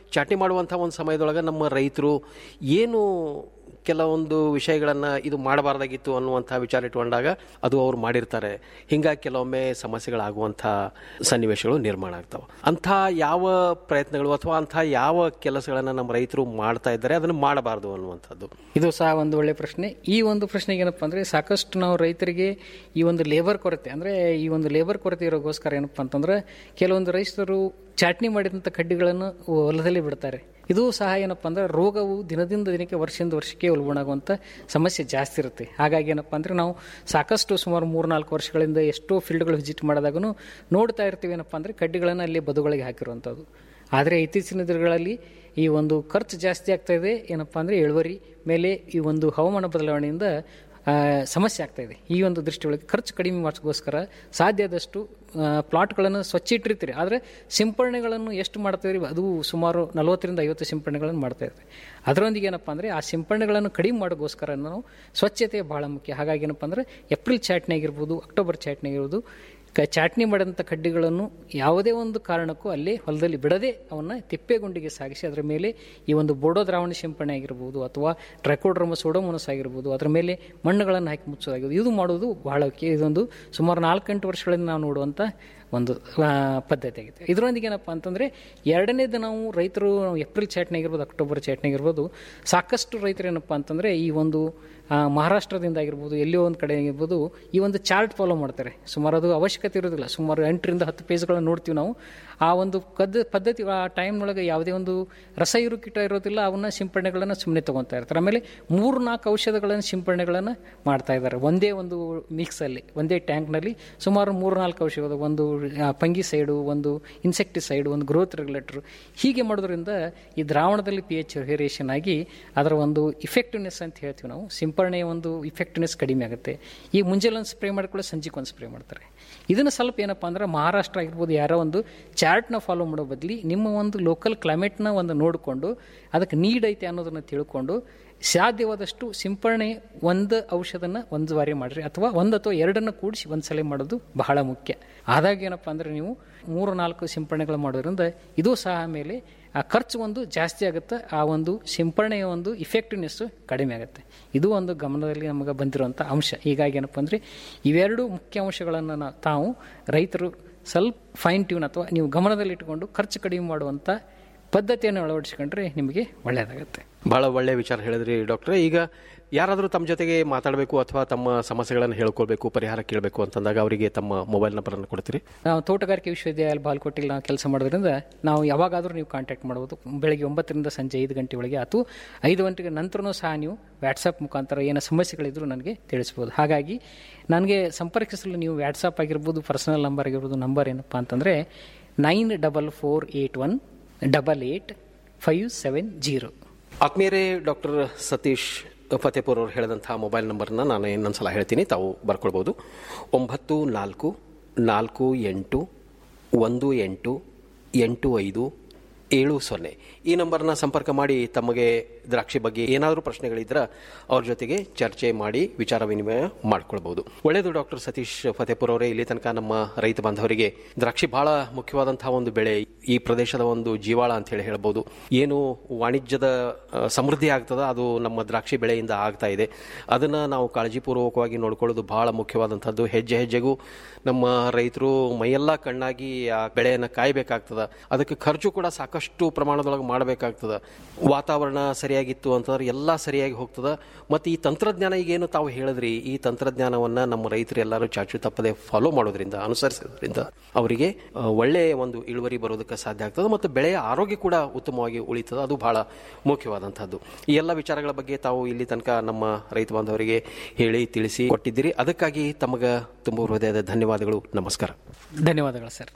ಚಾಟ್ನಿ ಮಾಡುವಂಥ ಒಂದು ಸಮಯದೊಳಗೆ ನಮ್ಮ ರೈತರು ಏನು ಕೆಲವೊಂದು ವಿಷಯಗಳನ್ನು ಇದು ಮಾಡಬಾರ್ದಾಗಿತ್ತು ಅನ್ನುವಂಥ ವಿಚಾರ ಇಟ್ಕೊಂಡಾಗ ಅದು ಅವ್ರು ಮಾಡಿರ್ತಾರೆ ಹಿಂಗಾಗಿ ಕೆಲವೊಮ್ಮೆ ಸಮಸ್ಯೆಗಳಾಗುವಂಥ ಸನ್ನಿವೇಶಗಳು ನಿರ್ಮಾಣ ಆಗ್ತವೆ ಅಂಥ ಯಾವ ಪ್ರಯತ್ನಗಳು ಅಥವಾ ಅಂಥ ಯಾವ ಕೆಲಸಗಳನ್ನು ನಮ್ಮ ರೈತರು ಮಾಡ್ತಾ ಇದ್ದಾರೆ ಅದನ್ನು ಮಾಡಬಾರ್ದು ಅನ್ನುವಂಥದ್ದು ಇದು ಸಹ ಒಂದು ಒಳ್ಳೆ ಪ್ರಶ್ನೆ ಈ ಒಂದು ಪ್ರಶ್ನೆಗೆ ಏನಪ್ಪ ಅಂದರೆ ಸಾಕಷ್ಟು ನಾವು ರೈತರಿಗೆ ಈ ಒಂದು ಲೇಬರ್ ಕೊರತೆ ಅಂದರೆ ಈ ಒಂದು ಲೇಬರ್ ಕೊರತೆ ಇರೋಗೋಸ್ಕರ ಏನಪ್ಪ ಅಂತಂದ್ರೆ ಕೆಲವೊಂದು ರೈತರು ಚಾಟ್ನಿ ಮಾಡಿದಂಥ ಕಡ್ಡಿಗಳನ್ನು ಹೊಲದಲ್ಲಿ ಬಿಡ್ತಾರೆ ಇದು ಸಹ ಏನಪ್ಪ ಅಂದ್ರೆ ರೋಗವು ದಿನದಿಂದ ದಿನಕ್ಕೆ ವರ್ಷದಿಂದ ವರ್ಷಕ್ಕೆ ಉಲ್ಬಣಾಗುವಂಥ ಸಮಸ್ಯೆ ಜಾಸ್ತಿ ಇರುತ್ತೆ ಹಾಗಾಗಿ ಏನಪ್ಪ ಅಂದರೆ ನಾವು ಸಾಕಷ್ಟು ಸುಮಾರು ಮೂರು ನಾಲ್ಕು ವರ್ಷಗಳಿಂದ ಎಷ್ಟೋ ಫೀಲ್ಡ್ಗಳು ವಿಸಿಟ್ ಮಾಡಿದಾಗೂ ನೋಡ್ತಾ ಇರ್ತೀವಿ ಏನಪ್ಪ ಅಂದರೆ ಕಡ್ಡಿಗಳನ್ನು ಅಲ್ಲಿ ಬದುಗಳಿಗೆ ಹಾಕಿರುವಂಥದ್ದು ಆದರೆ ಇತ್ತೀಚಿನ ದಿನಗಳಲ್ಲಿ ಈ ಒಂದು ಖರ್ಚು ಜಾಸ್ತಿ ಆಗ್ತಾ ಇದೆ ಏನಪ್ಪ ಅಂದರೆ ಇಳುವರಿ ಮೇಲೆ ಈ ಒಂದು ಹವಾಮಾನ ಬದಲಾವಣೆಯಿಂದ ಆ, ಸಮಸ್ಯೆ ಆಗ್ತಾ ಇದೆ ಈ ಒಂದು ದೃಷ್ಟಿಯೊಳಗೆ ಖರ್ಚು ಕಡಿಮೆ ಮಾಡಿಸೋಸ್ಕರ ಸಾಧ್ಯ ಆದಷ್ಟು ಪ್ಲಾಟ್ಗಳನ್ನು ಸ್ವಚ್ಛ ಇಟ್ಟಿರ್ತೀರಿ ಆದರೆ ಸಿಂಪರಣೆಗಳನ್ನು ಎಷ್ಟು ಮಾಡ್ತೀರಿ ಅದು ಸುಮಾರು ನಲವತ್ತರಿಂದ ಐವತ್ತು ಸಿಂಪರಣೆಗಳನ್ನು ಮಾಡ್ತಾ ಇರ್ತೀವಿ ಅದರೊಂದಿಗೆ ಏನಪ್ಪ ಅಂದರೆ ಆ ಸಿಂಪರಣೆಗಳನ್ನು ಕಡಿಮೆ ಮಾಡೋಕ್ಕೋಸ್ಕರ ನಾವು ಸ್ವಚ್ಛತೆ ಭಾಳ ಮುಖ್ಯ ಹಾಗಾಗಿ ಏನಪ್ಪ ಅಂದರೆ ಏಪ್ರಿಲ್ ಚಾಟ್ನಿ ಆಗಿರ್ಬೋದು ಅಕ್ಟೋಬರ್ ಚಾಟ್ನಿ ಆಗಿರ್ಬೋದು ಕ ಚಾಟ್ನಿ ಮಾಡಿದಂಥ ಕಡ್ಡಿಗಳನ್ನು ಯಾವುದೇ ಒಂದು ಕಾರಣಕ್ಕೂ ಅಲ್ಲಿ ಹೊಲದಲ್ಲಿ ಬಿಡದೆ ಅವನ್ನ ತಿಪ್ಪೆಗುಂಡಿಗೆ ಸಾಗಿಸಿ ಅದರ ಮೇಲೆ ಈ ಒಂದು ಬೋಡೋ ದ್ರಾವಣ ಸಿಂಪರಣೆ ಆಗಿರ್ಬೋದು ಅಥವಾ ಟ್ರೈಕೋಡ್ರಮ ಸೋಡೋಮೋನಸ್ ಆಗಿರ್ಬೋದು ಅದರ ಮೇಲೆ ಮಣ್ಣುಗಳನ್ನು ಹಾಕಿ ಮುಚ್ಚೋದಾಗಿರ್ಬೋದು ಇದು ಮಾಡೋದು ಬಹಳ ಮುಖ್ಯ ಇದೊಂದು ಸುಮಾರು ನಾಲ್ಕೆಂಟು ವರ್ಷಗಳಿಂದ ನಾವು ನೋಡುವಂಥ ಒಂದು ಆ, ಪದ್ಧತಿ ಆಗಿದೆ ಇದರೊಂದಿಗೆ ಏನಪ್ಪ ಅಂತಂದರೆ ಎರಡನೇದು ನಾವು ರೈತರು ನಾವು ಏಪ್ರಿಲ್ ಚಾಟ್ನಿ ಆಗಿರ್ಬೋದು ಅಕ್ಟೋಬರ್ ಚಾಟ್ನಿ ಆಗಿರ್ಬೋದು ಸಾಕಷ್ಟು ರೈತರು ಏನಪ್ಪ ಅಂತಂದರೆ ಈ ಒಂದು ಆ, ಮಹಾರಾಷ್ಟ್ರದಿಂದ ಆಗಿರ್ಬೋದು ಎಲ್ಲಿಯೋ ಒಂದು ಕಡೆ ಆಗಿರ್ಬೋದು ಈ ಒಂದು ಚಾರ್ಟ್ ಫಾಲೋ ಮಾಡ್ತಾರೆ ಸುಮಾರು ಅದು ಅವಶ್ಯಕತೆ ಇರೋದಿಲ್ಲ ಸುಮಾರು ಎಂಟರಿಂದ ಹತ್ತು ಪೇಜ್ಗಳನ್ನು ನೋಡ್ತೀವಿ ನಾವು ಆ ಒಂದು ಕದ್ ಪದ್ಧತಿ ಆ ಟೈಮ್ನೊಳಗೆ ಯಾವುದೇ ಒಂದು ರಸ ಇರು ಕೀಟ ಇರೋದಿಲ್ಲ ಅವನ್ನ ಸಿಂಪರಣೆಗಳನ್ನು ಸುಮ್ಮನೆ ತೊಗೊತಾ ಇರ್ತಾರೆ ಆಮೇಲೆ ಮೂರು ನಾಲ್ಕು ಔಷಧಗಳನ್ನು ಸಿಂಪರಣೆಗಳನ್ನು ಮಾಡ್ತಾ ಇದ್ದಾರೆ ಒಂದೇ ಒಂದು ಮಿಕ್ಸಲ್ಲಿ ಒಂದೇ ಟ್ಯಾಂಕ್ನಲ್ಲಿ ಸುಮಾರು ಮೂರು ನಾಲ್ಕು ಔಷಧ ಒಂದು ಫಂಗಿಸೈಡು ಒಂದು ಇನ್ಸೆಕ್ಟಿಸೈಡ್ ಒಂದು ಗ್ರೋತ್ ರೆಗ್ಯುಲೇಟರ್ ಹೀಗೆ ಮಾಡೋದ್ರಿಂದ ಈ ದ್ರಾವಣದಲ್ಲಿ ಪಿ ಎಚ್ ವೇರಿಯೇಷನ್ ಆಗಿ ಅದರ ಒಂದು ಇಫೆಕ್ಟಿವ್ನೆಸ್ ಅಂತ ಹೇಳ್ತೀವಿ ನಾವು ಸಿಂಪರಣೆಯ ಒಂದು ಇಫೆಕ್ಟಿವ್ನೆಸ್ ಕಡಿಮೆ ಆಗುತ್ತೆ ಈ ಮುಂಜಾನೆ ಒಂದು ಸ್ಪ್ರೇ ಮಾಡ್ಕೊಳ್ಳೋ ಸಂಜೆಗೆ ಒಂದು ಸ್ಪ್ರೇ ಮಾಡ್ತಾರೆ ಇದನ್ನು ಸ್ವಲ್ಪ ಏನಪ್ಪ ಅಂದ್ರೆ ಮಹಾರಾಷ್ಟ್ರ ಆಗಿರ್ಬೋದು ಯಾರೋ ಒಂದು ಚಾರ್ಟ್ನ ಫಾಲೋ ಮಾಡೋ ಬದಲಿ ನಿಮ್ಮ ಒಂದು ಲೋಕಲ್ ಕ್ಲೈಮೇಟ್ನ ಒಂದು ನೋಡಿಕೊಂಡು ಅದಕ್ಕೆ ನೀಡ್ ಐತೆ ಅನ್ನೋದನ್ನು ತಿಳ್ಕೊಂಡು ಸಾಧ್ಯವಾದಷ್ಟು ಸಿಂಪರಣೆ ಒಂದು ಔಷಧನ ಒಂದು ಬಾರಿ ಮಾಡಿರಿ ಅಥವಾ ಒಂದು ಅಥವಾ ಎರಡನ್ನು ಕೂಡಿಸಿ ಒಂದು ಸಲ ಮಾಡೋದು ಬಹಳ ಮುಖ್ಯ ಆದಾಗ ಏನಪ್ಪ ಅಂದರೆ ನೀವು ಮೂರು ನಾಲ್ಕು ಸಿಂಪರಣೆಗಳು ಮಾಡೋದ್ರಿಂದ ಇದು ಸಹ ಆಮೇಲೆ ಆ ಖರ್ಚು ಒಂದು ಜಾಸ್ತಿ ಆಗುತ್ತೆ ಆ ಒಂದು ಸಿಂಪರಣೆಯ ಒಂದು ಇಫೆಕ್ಟಿವ್ನೆಸ್ಸು ಕಡಿಮೆ ಆಗುತ್ತೆ ಇದು ಒಂದು ಗಮನದಲ್ಲಿ ನಮಗೆ ಬಂದಿರುವಂಥ ಅಂಶ ಹೀಗಾಗಿ ಏನಪ್ಪ ಅಂದರೆ ಇವೆರಡು ಮುಖ್ಯ ಅಂಶಗಳನ್ನು ನಾ- ತಾವು ರೈತರು ಸ್ವಲ್ಪ ಫೈನ್ ಟ್ಯೂನ್ ಅಥವಾ ನೀವು ಗಮನದಲ್ಲಿಟ್ಟುಕೊಂಡು ಖರ್ಚು ಕಡಿಮೆ ಮಾಡುವಂಥ ಪದ್ಧತಿಯನ್ನು ಅಳವಡಿಸ್ಕೊಂಡ್ರೆ ನಿಮಗೆ ಒಳ್ಳೆಯದಾಗುತ್ತೆ ಭಾಳ ಒಳ್ಳೆಯ ವಿಚಾರ ಹೇಳಿದ್ರಿ ಡಾಕ್ಟ್ರೆ ಈಗ ಯಾರಾದರೂ ತಮ್ಮ ಜೊತೆಗೆ ಮಾತಾಡಬೇಕು ಅಥವಾ ತಮ್ಮ ಸಮಸ್ಯೆಗಳನ್ನು ಹೇಳ್ಕೊಳ್ಬೇಕು ಪರಿಹಾರ ಕೇಳಬೇಕು ಅಂತಂದಾಗ ಅವರಿಗೆ ತಮ್ಮ ಮೊಬೈಲ್ ನಂಬರನ್ನು ಕೊಡ್ತೀರಿ ನಾವು ತೋಟಗಾರಿಕೆ ವಿಶ್ವವಿದ್ಯಾಲಯ ಬಾಲ್ಕೋಟಿಲಿ ನಾವು ಕೆಲಸ ಮಾಡೋದ್ರಿಂದ ನಾವು ಯಾವಾಗಾದರೂ ನೀವು ಕಾಂಟ್ಯಾಕ್ಟ್ ಮಾಡ್ಬೋದು ಬೆಳಗ್ಗೆ ಒಂಬತ್ತರಿಂದ ಸಂಜೆ ಐದು ಗಂಟೆ ಒಳಗೆ ಅಥವಾ ಐದು ಗಂಟೆಗೆ ನಂತರನೂ ಸಹ ನೀವು ವ್ಯಾಟ್ಸಪ್ ಮುಖಾಂತರ ಏನೋ ಸಮಸ್ಯೆಗಳಿದ್ರು ನನಗೆ ತಿಳಿಸ್ಬೋದು ಹಾಗಾಗಿ ನನಗೆ ಸಂಪರ್ಕಿಸಲು ನೀವು ವ್ಯಾಟ್ಸಪ್ ಆಗಿರ್ಬೋದು ಪರ್ಸನಲ್ ನಂಬರ್ ಆಗಿರ್ಬೋದು ನಂಬರ್ ಏನಪ್ಪ ಅಂತಂದರೆ nine double four eight one double eight five seven zero ಆತ್ಮೀಯರೇ ಡಾಕ್ಟರ್ ಸತೀಶ್ ಫತೇಪುರ್ ಅವರು ಹೇಳಿದಂಥ ಮೊಬೈಲ್ ನಂಬರ್ನ ನಾನು ಇನ್ನೊಂದ್ಸಲ ಹೇಳ್ತೀನಿ ತಾವು ಬರ್ಕೊಳ್ಬೋದು ಒಂಬತ್ತು ನಾಲ್ಕು ನಾಲ್ಕು ಎಂಟು ಒಂದು ಎಂಟು ಎಂಟು ಐದು ಏಳು ಸೊನ್ನೆ ಈ ನಂಬರ್ನ ಸಂಪರ್ಕ ಮಾಡಿ ತಮಗೆ ದ್ರಾಕ್ಷಿ ಬಗ್ಗೆ ಏನಾದರೂ ಪ್ರಶ್ನೆಗಳಿದ್ರೆ ಅವ್ರ ಜೊತೆಗೆ ಚರ್ಚೆ ಮಾಡಿ ವಿಚಾರ ವಿನಿಮಯ ಮಾಡ್ಕೊಳ್ಬಹುದು ಒಳ್ಳೆಯದು ಡಾಕ್ಟರ್ ಸತೀಶ್ ಫತೇಪುರ್ ಅವರೇ ಇಲ್ಲಿ ತನಕ ನಮ್ಮ ರೈತ ಬಾಂಧವರಿಗೆ ದ್ರಾಕ್ಷಿ ಬಹಳ ಮುಖ್ಯವಾದಂತಹ ಒಂದು ಬೆಳೆ ಈ ಪ್ರದೇಶದ ಒಂದು ಜೀವಾಳ ಅಂತ ಹೇಳಿ ಹೇಳ್ಬೋದು ಏನು ವಾಣಿಜ್ಯದ ಆ, ಸಮೃದ್ಧಿ ಆಗ್ತದ ಅದು ನಮ್ಮ ದ್ರಾಕ್ಷಿ ಬೆಳೆಯಿಂದ ಆಗ್ತಾ ಇದೆ ಅದನ್ನ ನಾವು ಕಾಳಜಿಪೂರ್ವಕವಾಗಿ ನೋಡ್ಕೊಳ್ಳೋದು ಬಹಳ ಮುಖ್ಯವಾದಂಥದ್ದು ಹೆಜ್ಜೆ ಹೆಜ್ಜೆಗೂ ನಮ್ಮ ರೈತರು ಮೈಯೆಲ್ಲ ಕಣ್ಣಾಗಿ ಆ ಬೆಳೆಯನ್ನು ಕಾಯಬೇಕಾಗ್ತದ ಅದಕ್ಕೆ ಖರ್ಚು ಕೂಡ ಸಾಕಷ್ಟು ಪ್ರಮಾಣದೊಳಗೆ ಮಾಡಬೇಕಾಗ್ತದ ವಾತಾವರಣ ಸರಿಯಾಗಿತ್ತು ಅಂತಂದ್ರೆ ಎಲ್ಲ ಸರಿಯಾಗಿ ಹೋಗ್ತದ ಮತ್ತು ಈ ತಂತ್ರಜ್ಞಾನ ಈಗೇನು ತಾವು ಹೇಳಿದ್ರಿ ಈ ತಂತ್ರಜ್ಞಾನವನ್ನ ನಮ್ಮ ರೈತರು ಎಲ್ಲರೂ ಚಾಚು ತಪ್ಪದೆ ಫಾಲೋ ಮಾಡೋದ್ರಿಂದ ಅನುಸರಿಸೋದ್ರಿಂದ ಅವರಿಗೆ ಆ, ಒಳ್ಳೆಯ ಒಂದು ಇಳುವರಿ ಬರೋದಕ್ಕೆ ಸಾಧ್ಯ ಆಗ್ತದೆ ಮತ್ತು ಬೆಳೆಯ ಆರೋಗ್ಯ ಕೂಡ ಉತ್ತಮವಾಗಿ ಉಳಿತದೆ ಅದು ಬಹಳ ಮುಖ್ಯವಾದಂಥದ್ದು ಈ ಎಲ್ಲ ವಿಚಾರಗಳ ಬಗ್ಗೆ ತಾವು ಇಲ್ಲಿ ತನಕ ನಮ್ಮ ರೈತ ಬಾಂಧವರಿಗೆ ಹೇಳಿ ತಿಳಿಸಿ ಕೊಟ್ಟಿದ್ದೀರಿ ಅದಕ್ಕಾಗಿ ತಮಗ ತುಂಬ ಹೃದಯದ ಧನ್ಯವಾದಗಳು ನಮಸ್ಕಾರ ಧನ್ಯವಾದಗಳು ಸರ್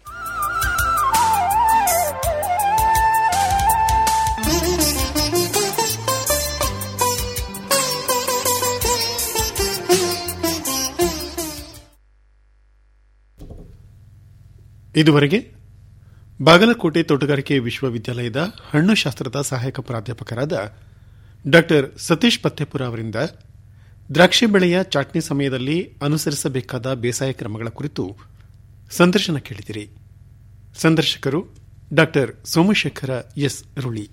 ಇದುವರೆಗೆ ಬಾಗಲಕೋಟೆ ತೋಟಗಾರಿಕೆ ವಿಶ್ವವಿದ್ಯಾಲಯದ ಹಣ್ಣು ಶಾಸ್ತ್ರದ ಸಹಾಯಕ ಪ್ರಾಧ್ಯಾಪಕರಾದ ಡಾಕ್ಟರ್ ಸತೀಶ್ ಪತ್ತೆಪುರ ಅವರಿಂದ ದ್ರಾಕ್ಷಿ ಬೆಳೆಯ ಚಾಟ್ನಿ ಸಮಯದಲ್ಲಿ ಅನುಸರಿಸಬೇಕಾದ ಬೇಸಾಯ ಕ್ರಮಗಳ ಕುರಿತು ಸಂದರ್ಶನ ಕೇಳಿದಿರಿ ಸಂದರ್ಶಕರು ಡಾಕ್ಟರ್ ಸೋಮಶೇಖರ ಎಸ್ ರುಳಿ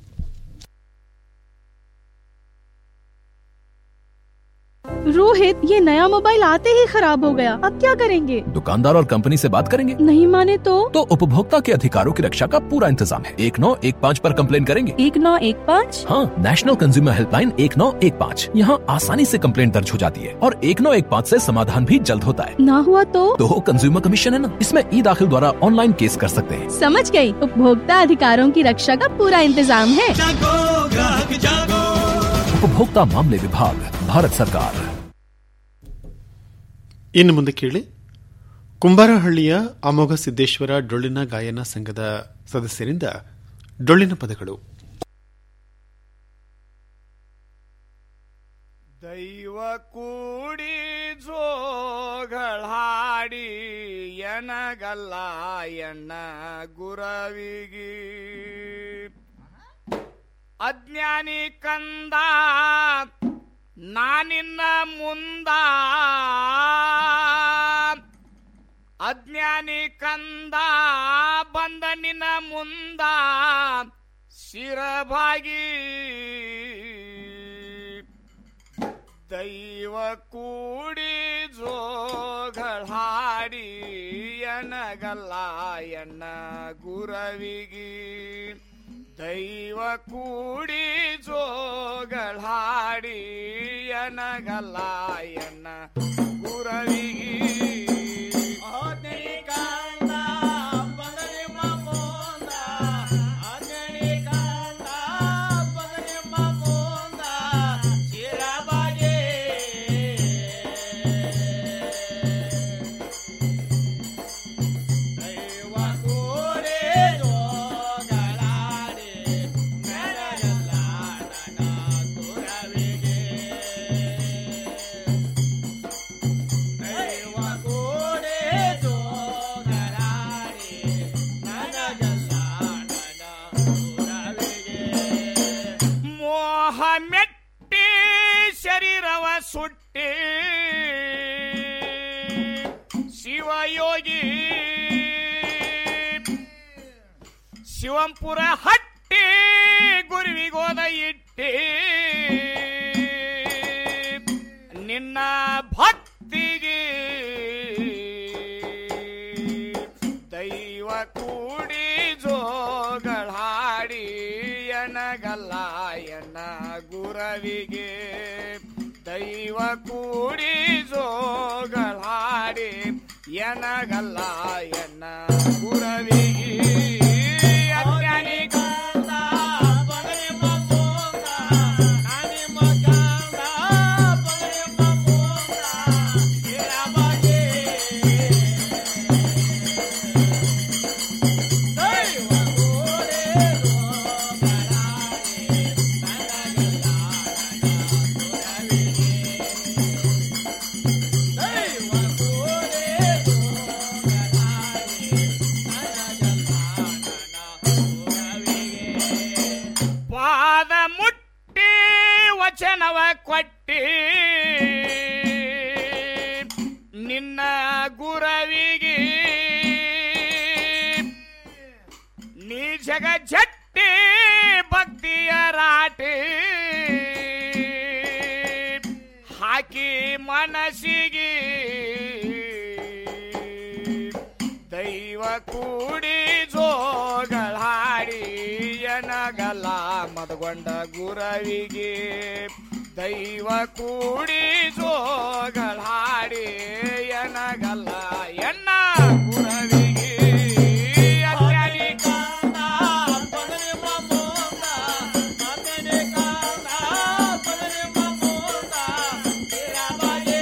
रोहित ये नया मोबाइल आते ही खराब हो गया अब क्या करेंगे दुकानदार और कंपनी से बात करेंगे नहीं माने तो तो उपभोक्ता के अधिकारों की रक्षा का पूरा इंतजाम है एक नौ एक पाँच पर कंप्लेन करेंगे एक नौ एक पाँच हाँ नेशनल कंज्यूमर हेल्पलाइन एक नौ एक पाँच यहाँ आसानी से कंप्लेंट दर्ज हो जाती है और एक नौ एक पाँच ऐसी समाधान भी जल्द होता है ना हुआ तो तो कंज्यूमर कमीशन है ना इसमें ई दाखिल द्वारा ऑनलाइन केस कर सकते हैं समझ गई उपभोक्ता अधिकारों की रक्षा का पूरा इंतजाम है उपभोक्ता मामले विभाग भारत सरकार ಇನ್ನು ಮುಂದೆ ಕೇಳಿ ಕುಂಬಾರಹಳ್ಳಿಯ ಅಮೋಘ ಸಿದ್ದೇಶ್ವರ ಡೊಳ್ಳಿನ ಗಾಯನ ಸಂಘದ ಸದಸ್ಯರಿಂದ ಡೊಳ್ಳಿನ ಪದಗಳು ದೈವ ಕೂಡಿ ಜೋಗಳಾಡಿ ಎನಗಲ್ಲ ಎಣ್ಣ ಗುರವಿಗಿ ಅಜ್ಞಾನಿ ಕಂದ ನಾನಿನ್ನ ಮುಂದ ಅಜ್ಞಾನಿ ಕಂದ ಬಂದ ನಿನ್ನ ಮುಂದ ಶಿರಭಾಗಿ ದೈವ ಕೂಡಿ ಜೋಗಳಾಡಿ ಎನಗಲ್ಲ ಎಣ್ಣ ಗುರವಿಗಿ ದೈವ ಕೂಡಿ ಜೋಗಳಾಡಿ ಎನಗಲ್ಲ ಎಣ್ಣ ಗುರವಿಗಿ ಮೋಹ ಮೆಟ್ಟಿ ಶರೀರವ ಸುಟ್ಟಿ ಶಿವಯೋಗಿ ಶಿವಂಪುರ ಹಟ್ಟಿ ಗುರುವಿಗೋದ ಇಟ್ಟಿ ನಿನ್ನ ಭಕ್ತಿಗೆ ದೈವ ಕೂಡಿ ಜೋಗಳಾಡಿ ಎನಗಲ್ಲ ಎನ್ನ ಗುರವಿಗೆ ದೈವ ಕೂಡಿ ಜೋಗಳಾಡಿ ಎನಗಲ್ಲ ಎನ್ನ ಗುರವಿಗೆ ಅಜ್ಞಾನಿ ಕಾಂತ ಬಗರೆ ಮಪ್ಪೋಂಗ, ನಾನಿ ಮಕಾಂತ ಬಗರೆ ಮಪ್ಪೋಂಗ, ಇರಬಗೆ. ದೈವ ಕೂಡಿ ಜೋಗಳಾಡಿ ನನಗಲ್ಲ ದೈವ ಕೂಡಿ ಪಾದ ಮುಟ್ಟಿ ವಚನವ ಕೊಟ್ಟಿ ನಿನ್ನ ಗುರವಿಗೆ ನೀ ಜಗ ಜಟ್ಟಿ ಭಕ್ತಿಯ ರಾಟಿ ಹಾಕಿ ಮನಸ್ಸಿಗೆ ದೈವ ಕೂಡಿ ಜೋಗಳಾಡಿ ಎನಗಲ್ಲ ಮದಗೊಂಡ ಗುರವಿಗೆ ದೈವ ಕೂಡಿ ಜೋಗಳಾಡಿ ಎನಗಲ್ಲ ಎನ್ನ ಗುರವಿಗೆ ಅಜ್ಞಾನಿ ಕಾಂತ ಪಗರೆ ಮಮೋಂದ, ಅಜ್ಞಾನಿ ಕಾಂತ ಪಗರೆ ಮಮೋಂದ, ಇರಬಗೆ.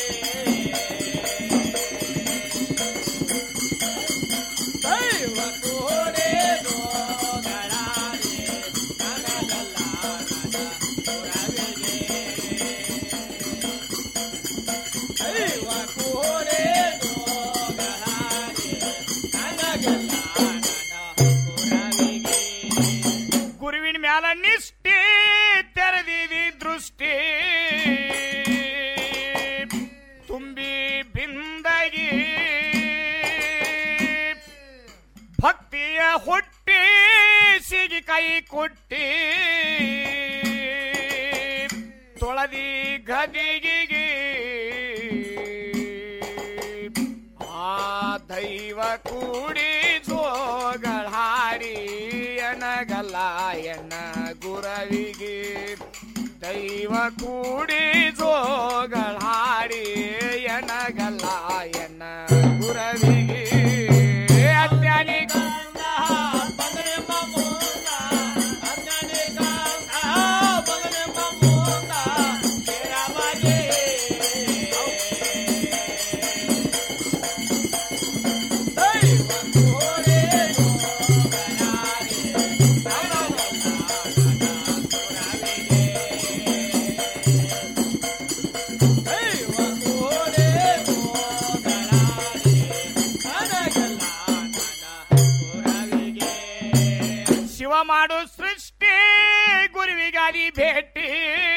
ದೈವ ಕೂಡಿ ಜೋಗಳಾಡಿ ನನಗಲ್ಲ ನನ್ನ ಗುರವಿಗೆ. ದೈವ ಕೂಡಿ ಜೋಗಳಾಡಿ ನನಗಲ್ಲ ನನ್ನ ಗುರವಿಗೆ. ಗುರುವಿನ ಮ್ಯಾಲ ನಿಷ್ಠೆ ತೆರೆದಿದಿ ದೃಷ್ಟಿ ತುಂಬಿ ಬಿಂದಗಿ ಭಕ್ತಿಯ ಹುಟ್ಟಿ ಕಾಲಿಗೆ ಕೈ ಕೊಟ್ಟಿ ತೊಳದಿ ಗದಿಗೆ ಆ ದೈವ ಕೂಡಿ ಜೋಗಳ ಹಾಡಿ ಅನಗಲ್ಲ ಎನ್ನ ಗುರವಿಗೆ ದೈವ ಕೂಡಿ ಜೋಗಳ ಹಾಡಿ ಎನಗಲ್ಲ ಎನ್ನ ಗುರವಿಗೆ ಅಜ್ಞಾನಿ ಗಂಗ ಬಗರೆ ಮಮೋದ ಅಜ್ಞಾನಿ ಗಂಗ ಬಗರೆ ಮಮೋದ ರಾಮಜೇ ಶಿವ ಮಾಡು ಸೃಷ್ಟಿ ಗುರುವಿಗಾದಿ ಭೇಟಿ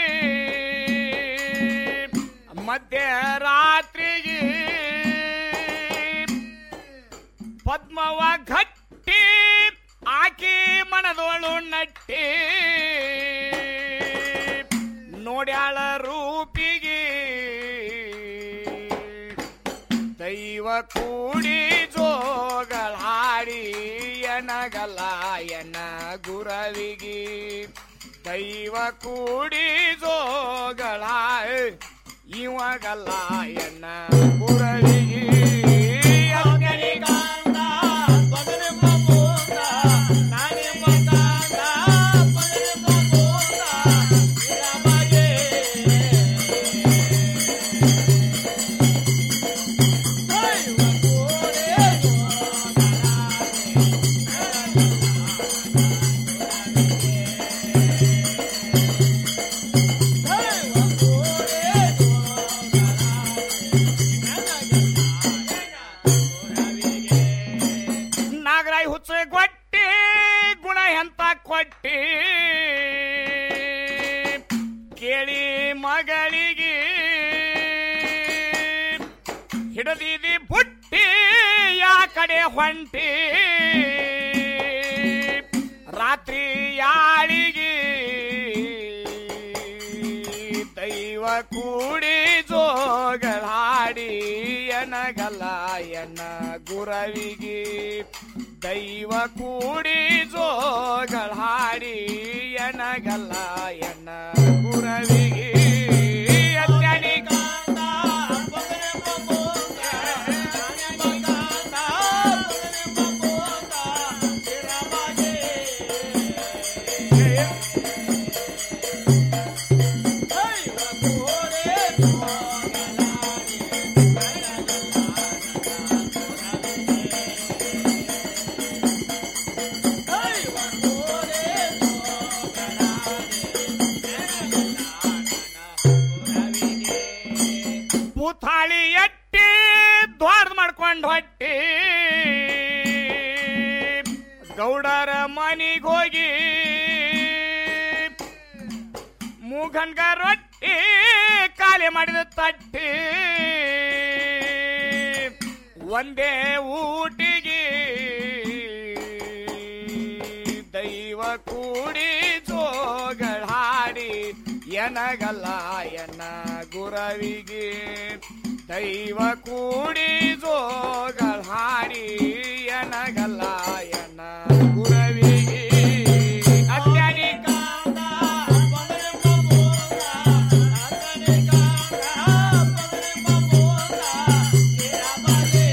ಮಧ್ಯರಾತ್ರಿಗೆ ಪದ್ಮವ ಗಟ್ಟಿ ಆಕಿ ಮನದೋಳು ನಟ್ಟಿ ನೋಡ್ಯಾಳ ರೂಪಿಗೆ ದೈವ ಕೂಡಿ ಜೋಗಳ ಹಾಡಿ ಎನಗಲ್ಲ ಎನ್ನ ಗುರವಿಗೆ ದೈವ ಕೂಡಿ ಜೋಗಳ ಇವಾಗಲ್ಲ ಎನ್ನ ಗುರವಿಗೆ ಅಗ್ನಿಗಾಂಧ ಬಗರೆ ಮಮೋದ, ನಾನೇ ಮಗಾಂಧ ಬಗರೆ ಮಮೋದ, ರಾಮಜೇ. ನಾಗರಾಯ್ ಹುಚ್ಚ ಕೊಟ್ಟಿ ಗುಣ ಎಂತ ಕೊಟ್ಟಿ ಕೇಳಿ ಮಗಳಿಗೆ ಹಿಡದಿದಿ ಬುಟ್ಟಿ ಯಾ ಕಡೆ ಹೊಂಟಿ ರಾತ್ರಿ ಯಾಳಿಗೆ ದೈವ ಕೂಡಿ ಜೋಗಳ ಹಾಡಿ ಎನಗಲ್ಲ ಎನ್ನ ಗುರವಿಗೆ ದೈವ ಕೂಡಿ ಜೋಗಳ ಹಾಡಿ ಎನಗಲ್ಲ ಎನ್ನ ಗುರವಿಗೆ ಅಜ್ಞಾನಿ ಕಾಂತ ಬಗರೆ ಮಮೋದ, ಜ್ಞಾನಿ ಕಾಂತ ಬಗರೆ ಮಮೋದ, ರಾಮಜೇ. ಭೂತಾಳಿ ಎಟ್ಟಿ ದ್ವಾರದ ಮಾಡ್ಕೊಂಡು ಹೊಟ್ಟಿ ಗೌಡರ ಮನಿಗೆ ಹೋಗಿ ಮೂಗನ್ಗ ರೊಟ್ಟಿ ಖಾಲಿ ಮಾಡಿದ ತಟ್ಟಿ ಒಂದೇ ಊಟಿಗೆ ದೈವ ಕೂಡಿ ಜೋಗಳ ಹಾಡಿ ಎನಗಲ್ಲ ಎನ್ನ ಗುರವಿಗೆ ದೈವ ಕೂಡಿ ಜೋಗಳ ಹಾಡಿ ಎನಗಲ್ಲ ಎನ್ನ ಗುರವಿಗೆ ಅಜ್ಞಾನಿ ಕಾಂತ ಬಗರೆ ಮಮೋದ, ಅಜ್ಞಾನಿ ಕಾಂತ ಬಗರೆ ಮಮೋದ, ರಾಮಜೇ.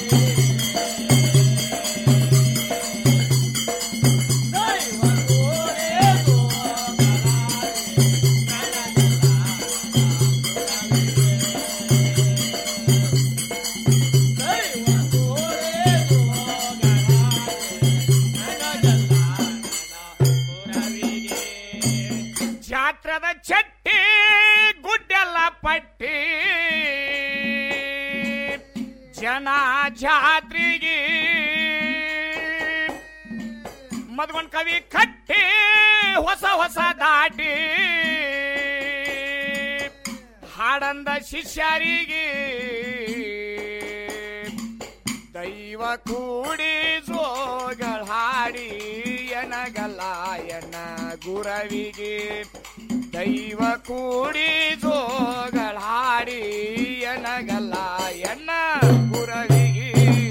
ಜಾತ್ರದ ಚಟ್ಟಿ ಗುಡ್ಡೆಲ್ಲ ಪಟ್ಟಿ ಜನ ಜಾತ್ರೆಗೆ ಮದ್ಗೊಂಡ್ ಕವಿ ಕಟ್ಟಿ ಹೊಸ ಹೊಸ ದಾಟಿ ಹಾಡಂದ ಶಿಷ್ಯರಿಗೆ ದೈವ ಕೂಡಿ ಜೋಗಳ ಹಾಡಿ ಎನಗಲ್ಲ ಗುರವಿಗೆ ದೈವ ಕೂಡಿ ಜೋಗಳಾಡಿ ಎನಗಲ್ಲ ಎನ್ನ ಗುರವಿಗೆ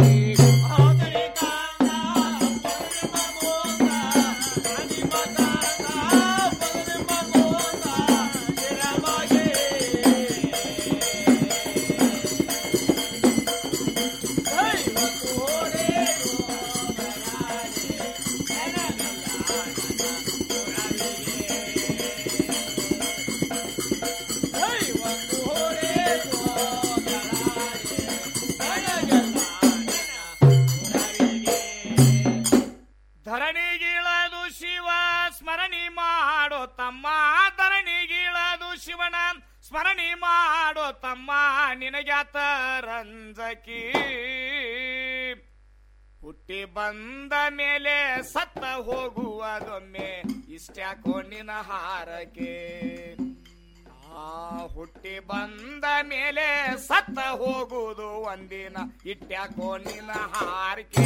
ಧರಣಿಗಿಳದು ಶಿವ ಸ್ಮರಣಿ ಮಾಡೋ ತಮ್ಮ ಧರಣಿಗಿಳದು ಶಿವನ ಸ್ಮರಣಿ ಮಾಡೋ ತಮ್ಮ ನಿನಗ್ಯಾತ ರಂಜಕಿ ಹುಟ್ಟಿ ಬಂದ ಮೇಲೆ ಸತ್ತ ಹೋಗುವುದೊಮ್ಮೆ ಇಷ್ಟ್ಯಾಕೋ ನಿನ ಹಾರಕೆ ಆ ಹುಟ್ಟಿ ಬಂದ ಮೇಲೆ ಸತ್ತ ಹೋಗುವುದು ಒಂದಿನ ಇಟ್ಟ್ಯಾಕೋ ನಿನ ಹಾರಕೆ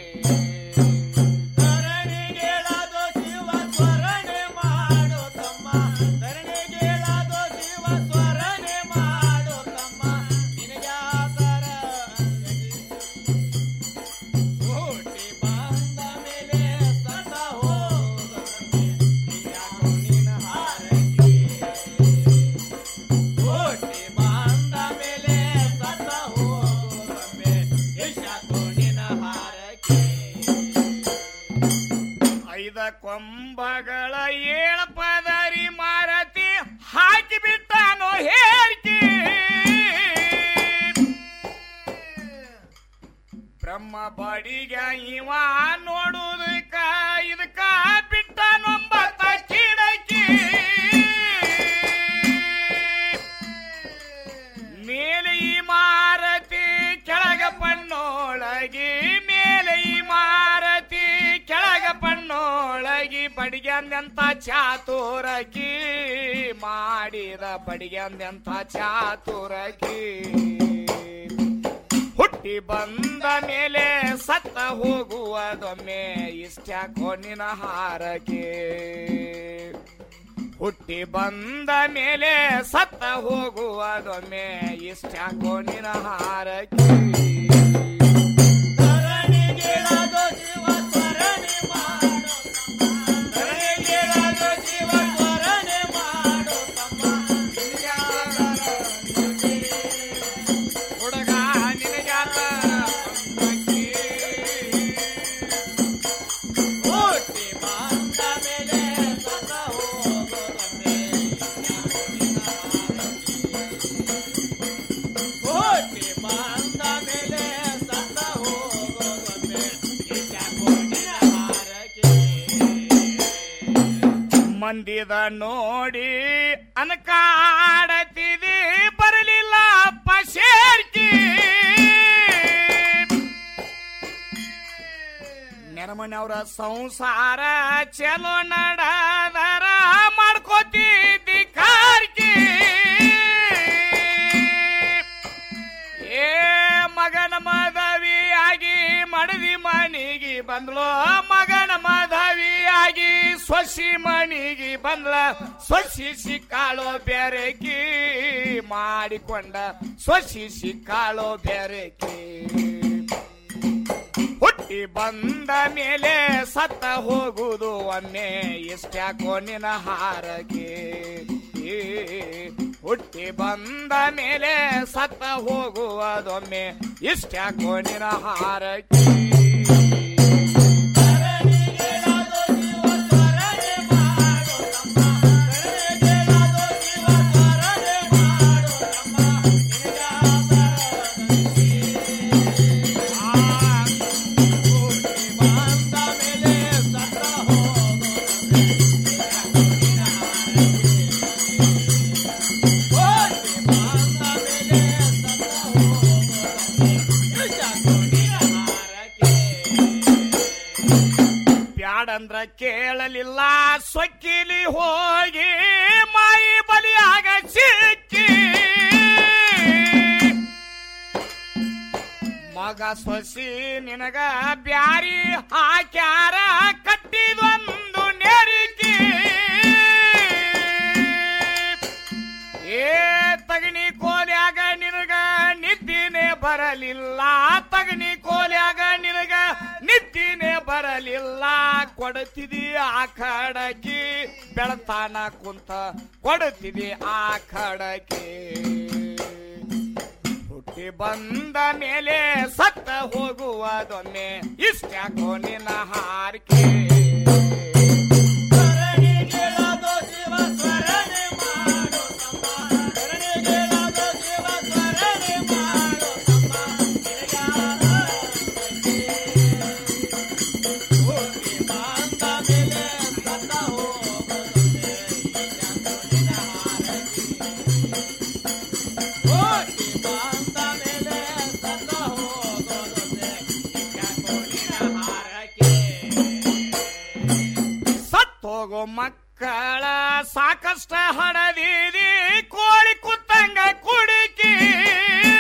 ಐದ ಕೊಂಬಗಳ ಏಳ ಪದರಿ ಮಾರತಿ ಹಾಕಿ ಬಿಟ್ಟಾನೋ ಹೇರ್ಕಿ ಬ್ರಹ್ಮ ಬಡಿಗ ಇವ ನೋಡುದಕ್ಕ ಇದಕ್ಕ ಬಿಟ್ಟನೊಂಬತ್ತ ಕಿಡಕಿ ಮೇಲೆ ಈ ಮಾರತಿ ಕೆಳಗ ಪಣ್ಣೋಳಗಿ ಮೇಲೆ ಈ ಮಾರತಿ ಕೆಳಗ ಪಣ್ಣೋಳಗಿ ಬಡಿಗ್ಯಾಂದೆಂತ ಚಾತುರಕಿ ಮಾಡಿದ ಬಡಿಗ್ಯಾಂದೆಂತ ಚಾತುರಕಿ ಹುಟ್ಟಿ ಬಂದ ಮೇಲೆ ಸತ್ತ ಹೋಗುವುದೊಮ್ಮೆ ಇಷ್ಟ್ಯಾಕೋ ನಿನ ಹಾರಕೆ ಹುಟ್ಟಿ ಬಂದ ಮೇಲೆ ಸತ್ತ ಹೋಗುವುದೊಮ್ಮೆ ಇಷ್ಟ್ಯಾಕೋ ನಿನ ಹಾರಕೆ ಹುಡುಗ ನಿನಗ್ಯಾತ ಹುಟ್ಟಿ ಬಂದ ಮೇಲೆ ಸತ್ತ ಹೋಗುವುದೊಮ್ಮೆ ಹುಟ್ಟಿ ಬಂದ ಮೇಲೆ ಸತ್ತ ಹೋಗುವುದೊಮ್ಮೆ ಇಷ್ಟ್ಯಾಕೋ ನಿನ ಹಾರಕೆ ಮಂದಿದ ನೋಡಿ ಅನಕಾಡತಿದಿ ಬರಲಿಲ್ಲ ಪಶೇರ್ಕಿ ನೆರಮನೆಯವರ ಸಂಸಾರ ಚಲೋ ನಡದರ ಮಾಡ್ಕೋತಿದ್ದಿ ಕಾರ್ಕಿ ಏ ಮಗನ ಮದವಿಯಾಗಿ ಮಡದಿ ಮನಿಗೆ ಬಂದ್ಲು ಮಗನ ಮದವಿಯಾಗಿ ಸೊಸಿ ಮನಿಗೆ ಬಂದ್ಲ ಸೊಸಿ ಸಿಕ್ಕಾಳೋ ಬೆರಕಿ ಮಾಡಿಕೊಂಡ ಸೊಸಿ ಸಿಕ್ಕಾಳೋ ಬೆರಕಿ ಹುಟ್ಟಿ ಬಂದ ಮೇಲೆ ಸತ್ತ ಹೋಗುವುದು ಒಮ್ಮೆ ಇಷ್ಟ್ಯಾಕೋ ನಿನ ಹಾರಗೆ ಏ, ಹುಟ್ಟಿ ಬಂದ ಮೇಲೆ ಸತ್ತ ಹೋಗುವುದೊಮ್ಮೆ ಇಷ್ಟ್ಯಾಕೋ ನಿನ ಹಾರಗೆ ಬ್ಯಾಡಂದ್ರ ಕೇಳಲಿಲ್ಲ ಸೊಕ್ಕಿಲಿ ಹೋಗಿ ಮಾಯಿ ಬಲಿಯಾಗ ಸಿಕ್ಕಿ ಮಗ ಸೊಸಿ ನಿನಗ ಬ್ಯಾರಿ ಹಾಕ್ಯಾರ ಕಟ್ಟಿದೊಂದು ನೆರಿಕಿ ಬರಲಿಲ್ಲ ತಗಣಿ ಕೋಲ್ಯಾಗ ನಿನಗ ನಿದ್ದಿನೇ ಬರಲಿಲ್ಲ ಕೊಡುತ್ತಿದಿ ಆ ಕಡಕಿ ಬೆಳತಾನ ಕುಂತ ಕೊಡುತ್ತಿದಿ ಆ ಕಡಕಿ ಹುಟ್ಟಿ ಬಂದ ಮೇಲೆ ಸತ್ತ ಹೋಗುವುದೊಮ್ಮೆ ಇಷ್ಟ್ಯಾಕೋ ನಿನ್ನ ಹಾರಿಕೆ ಸತ್ತೋಗೋ ಮಕ್ಕಳ ಸಾಕಷ್ಟ ಹಣದಿದಿ ಕೋಳಿ ಕುತ್ತಂಗ ಕುಡಿಕಿ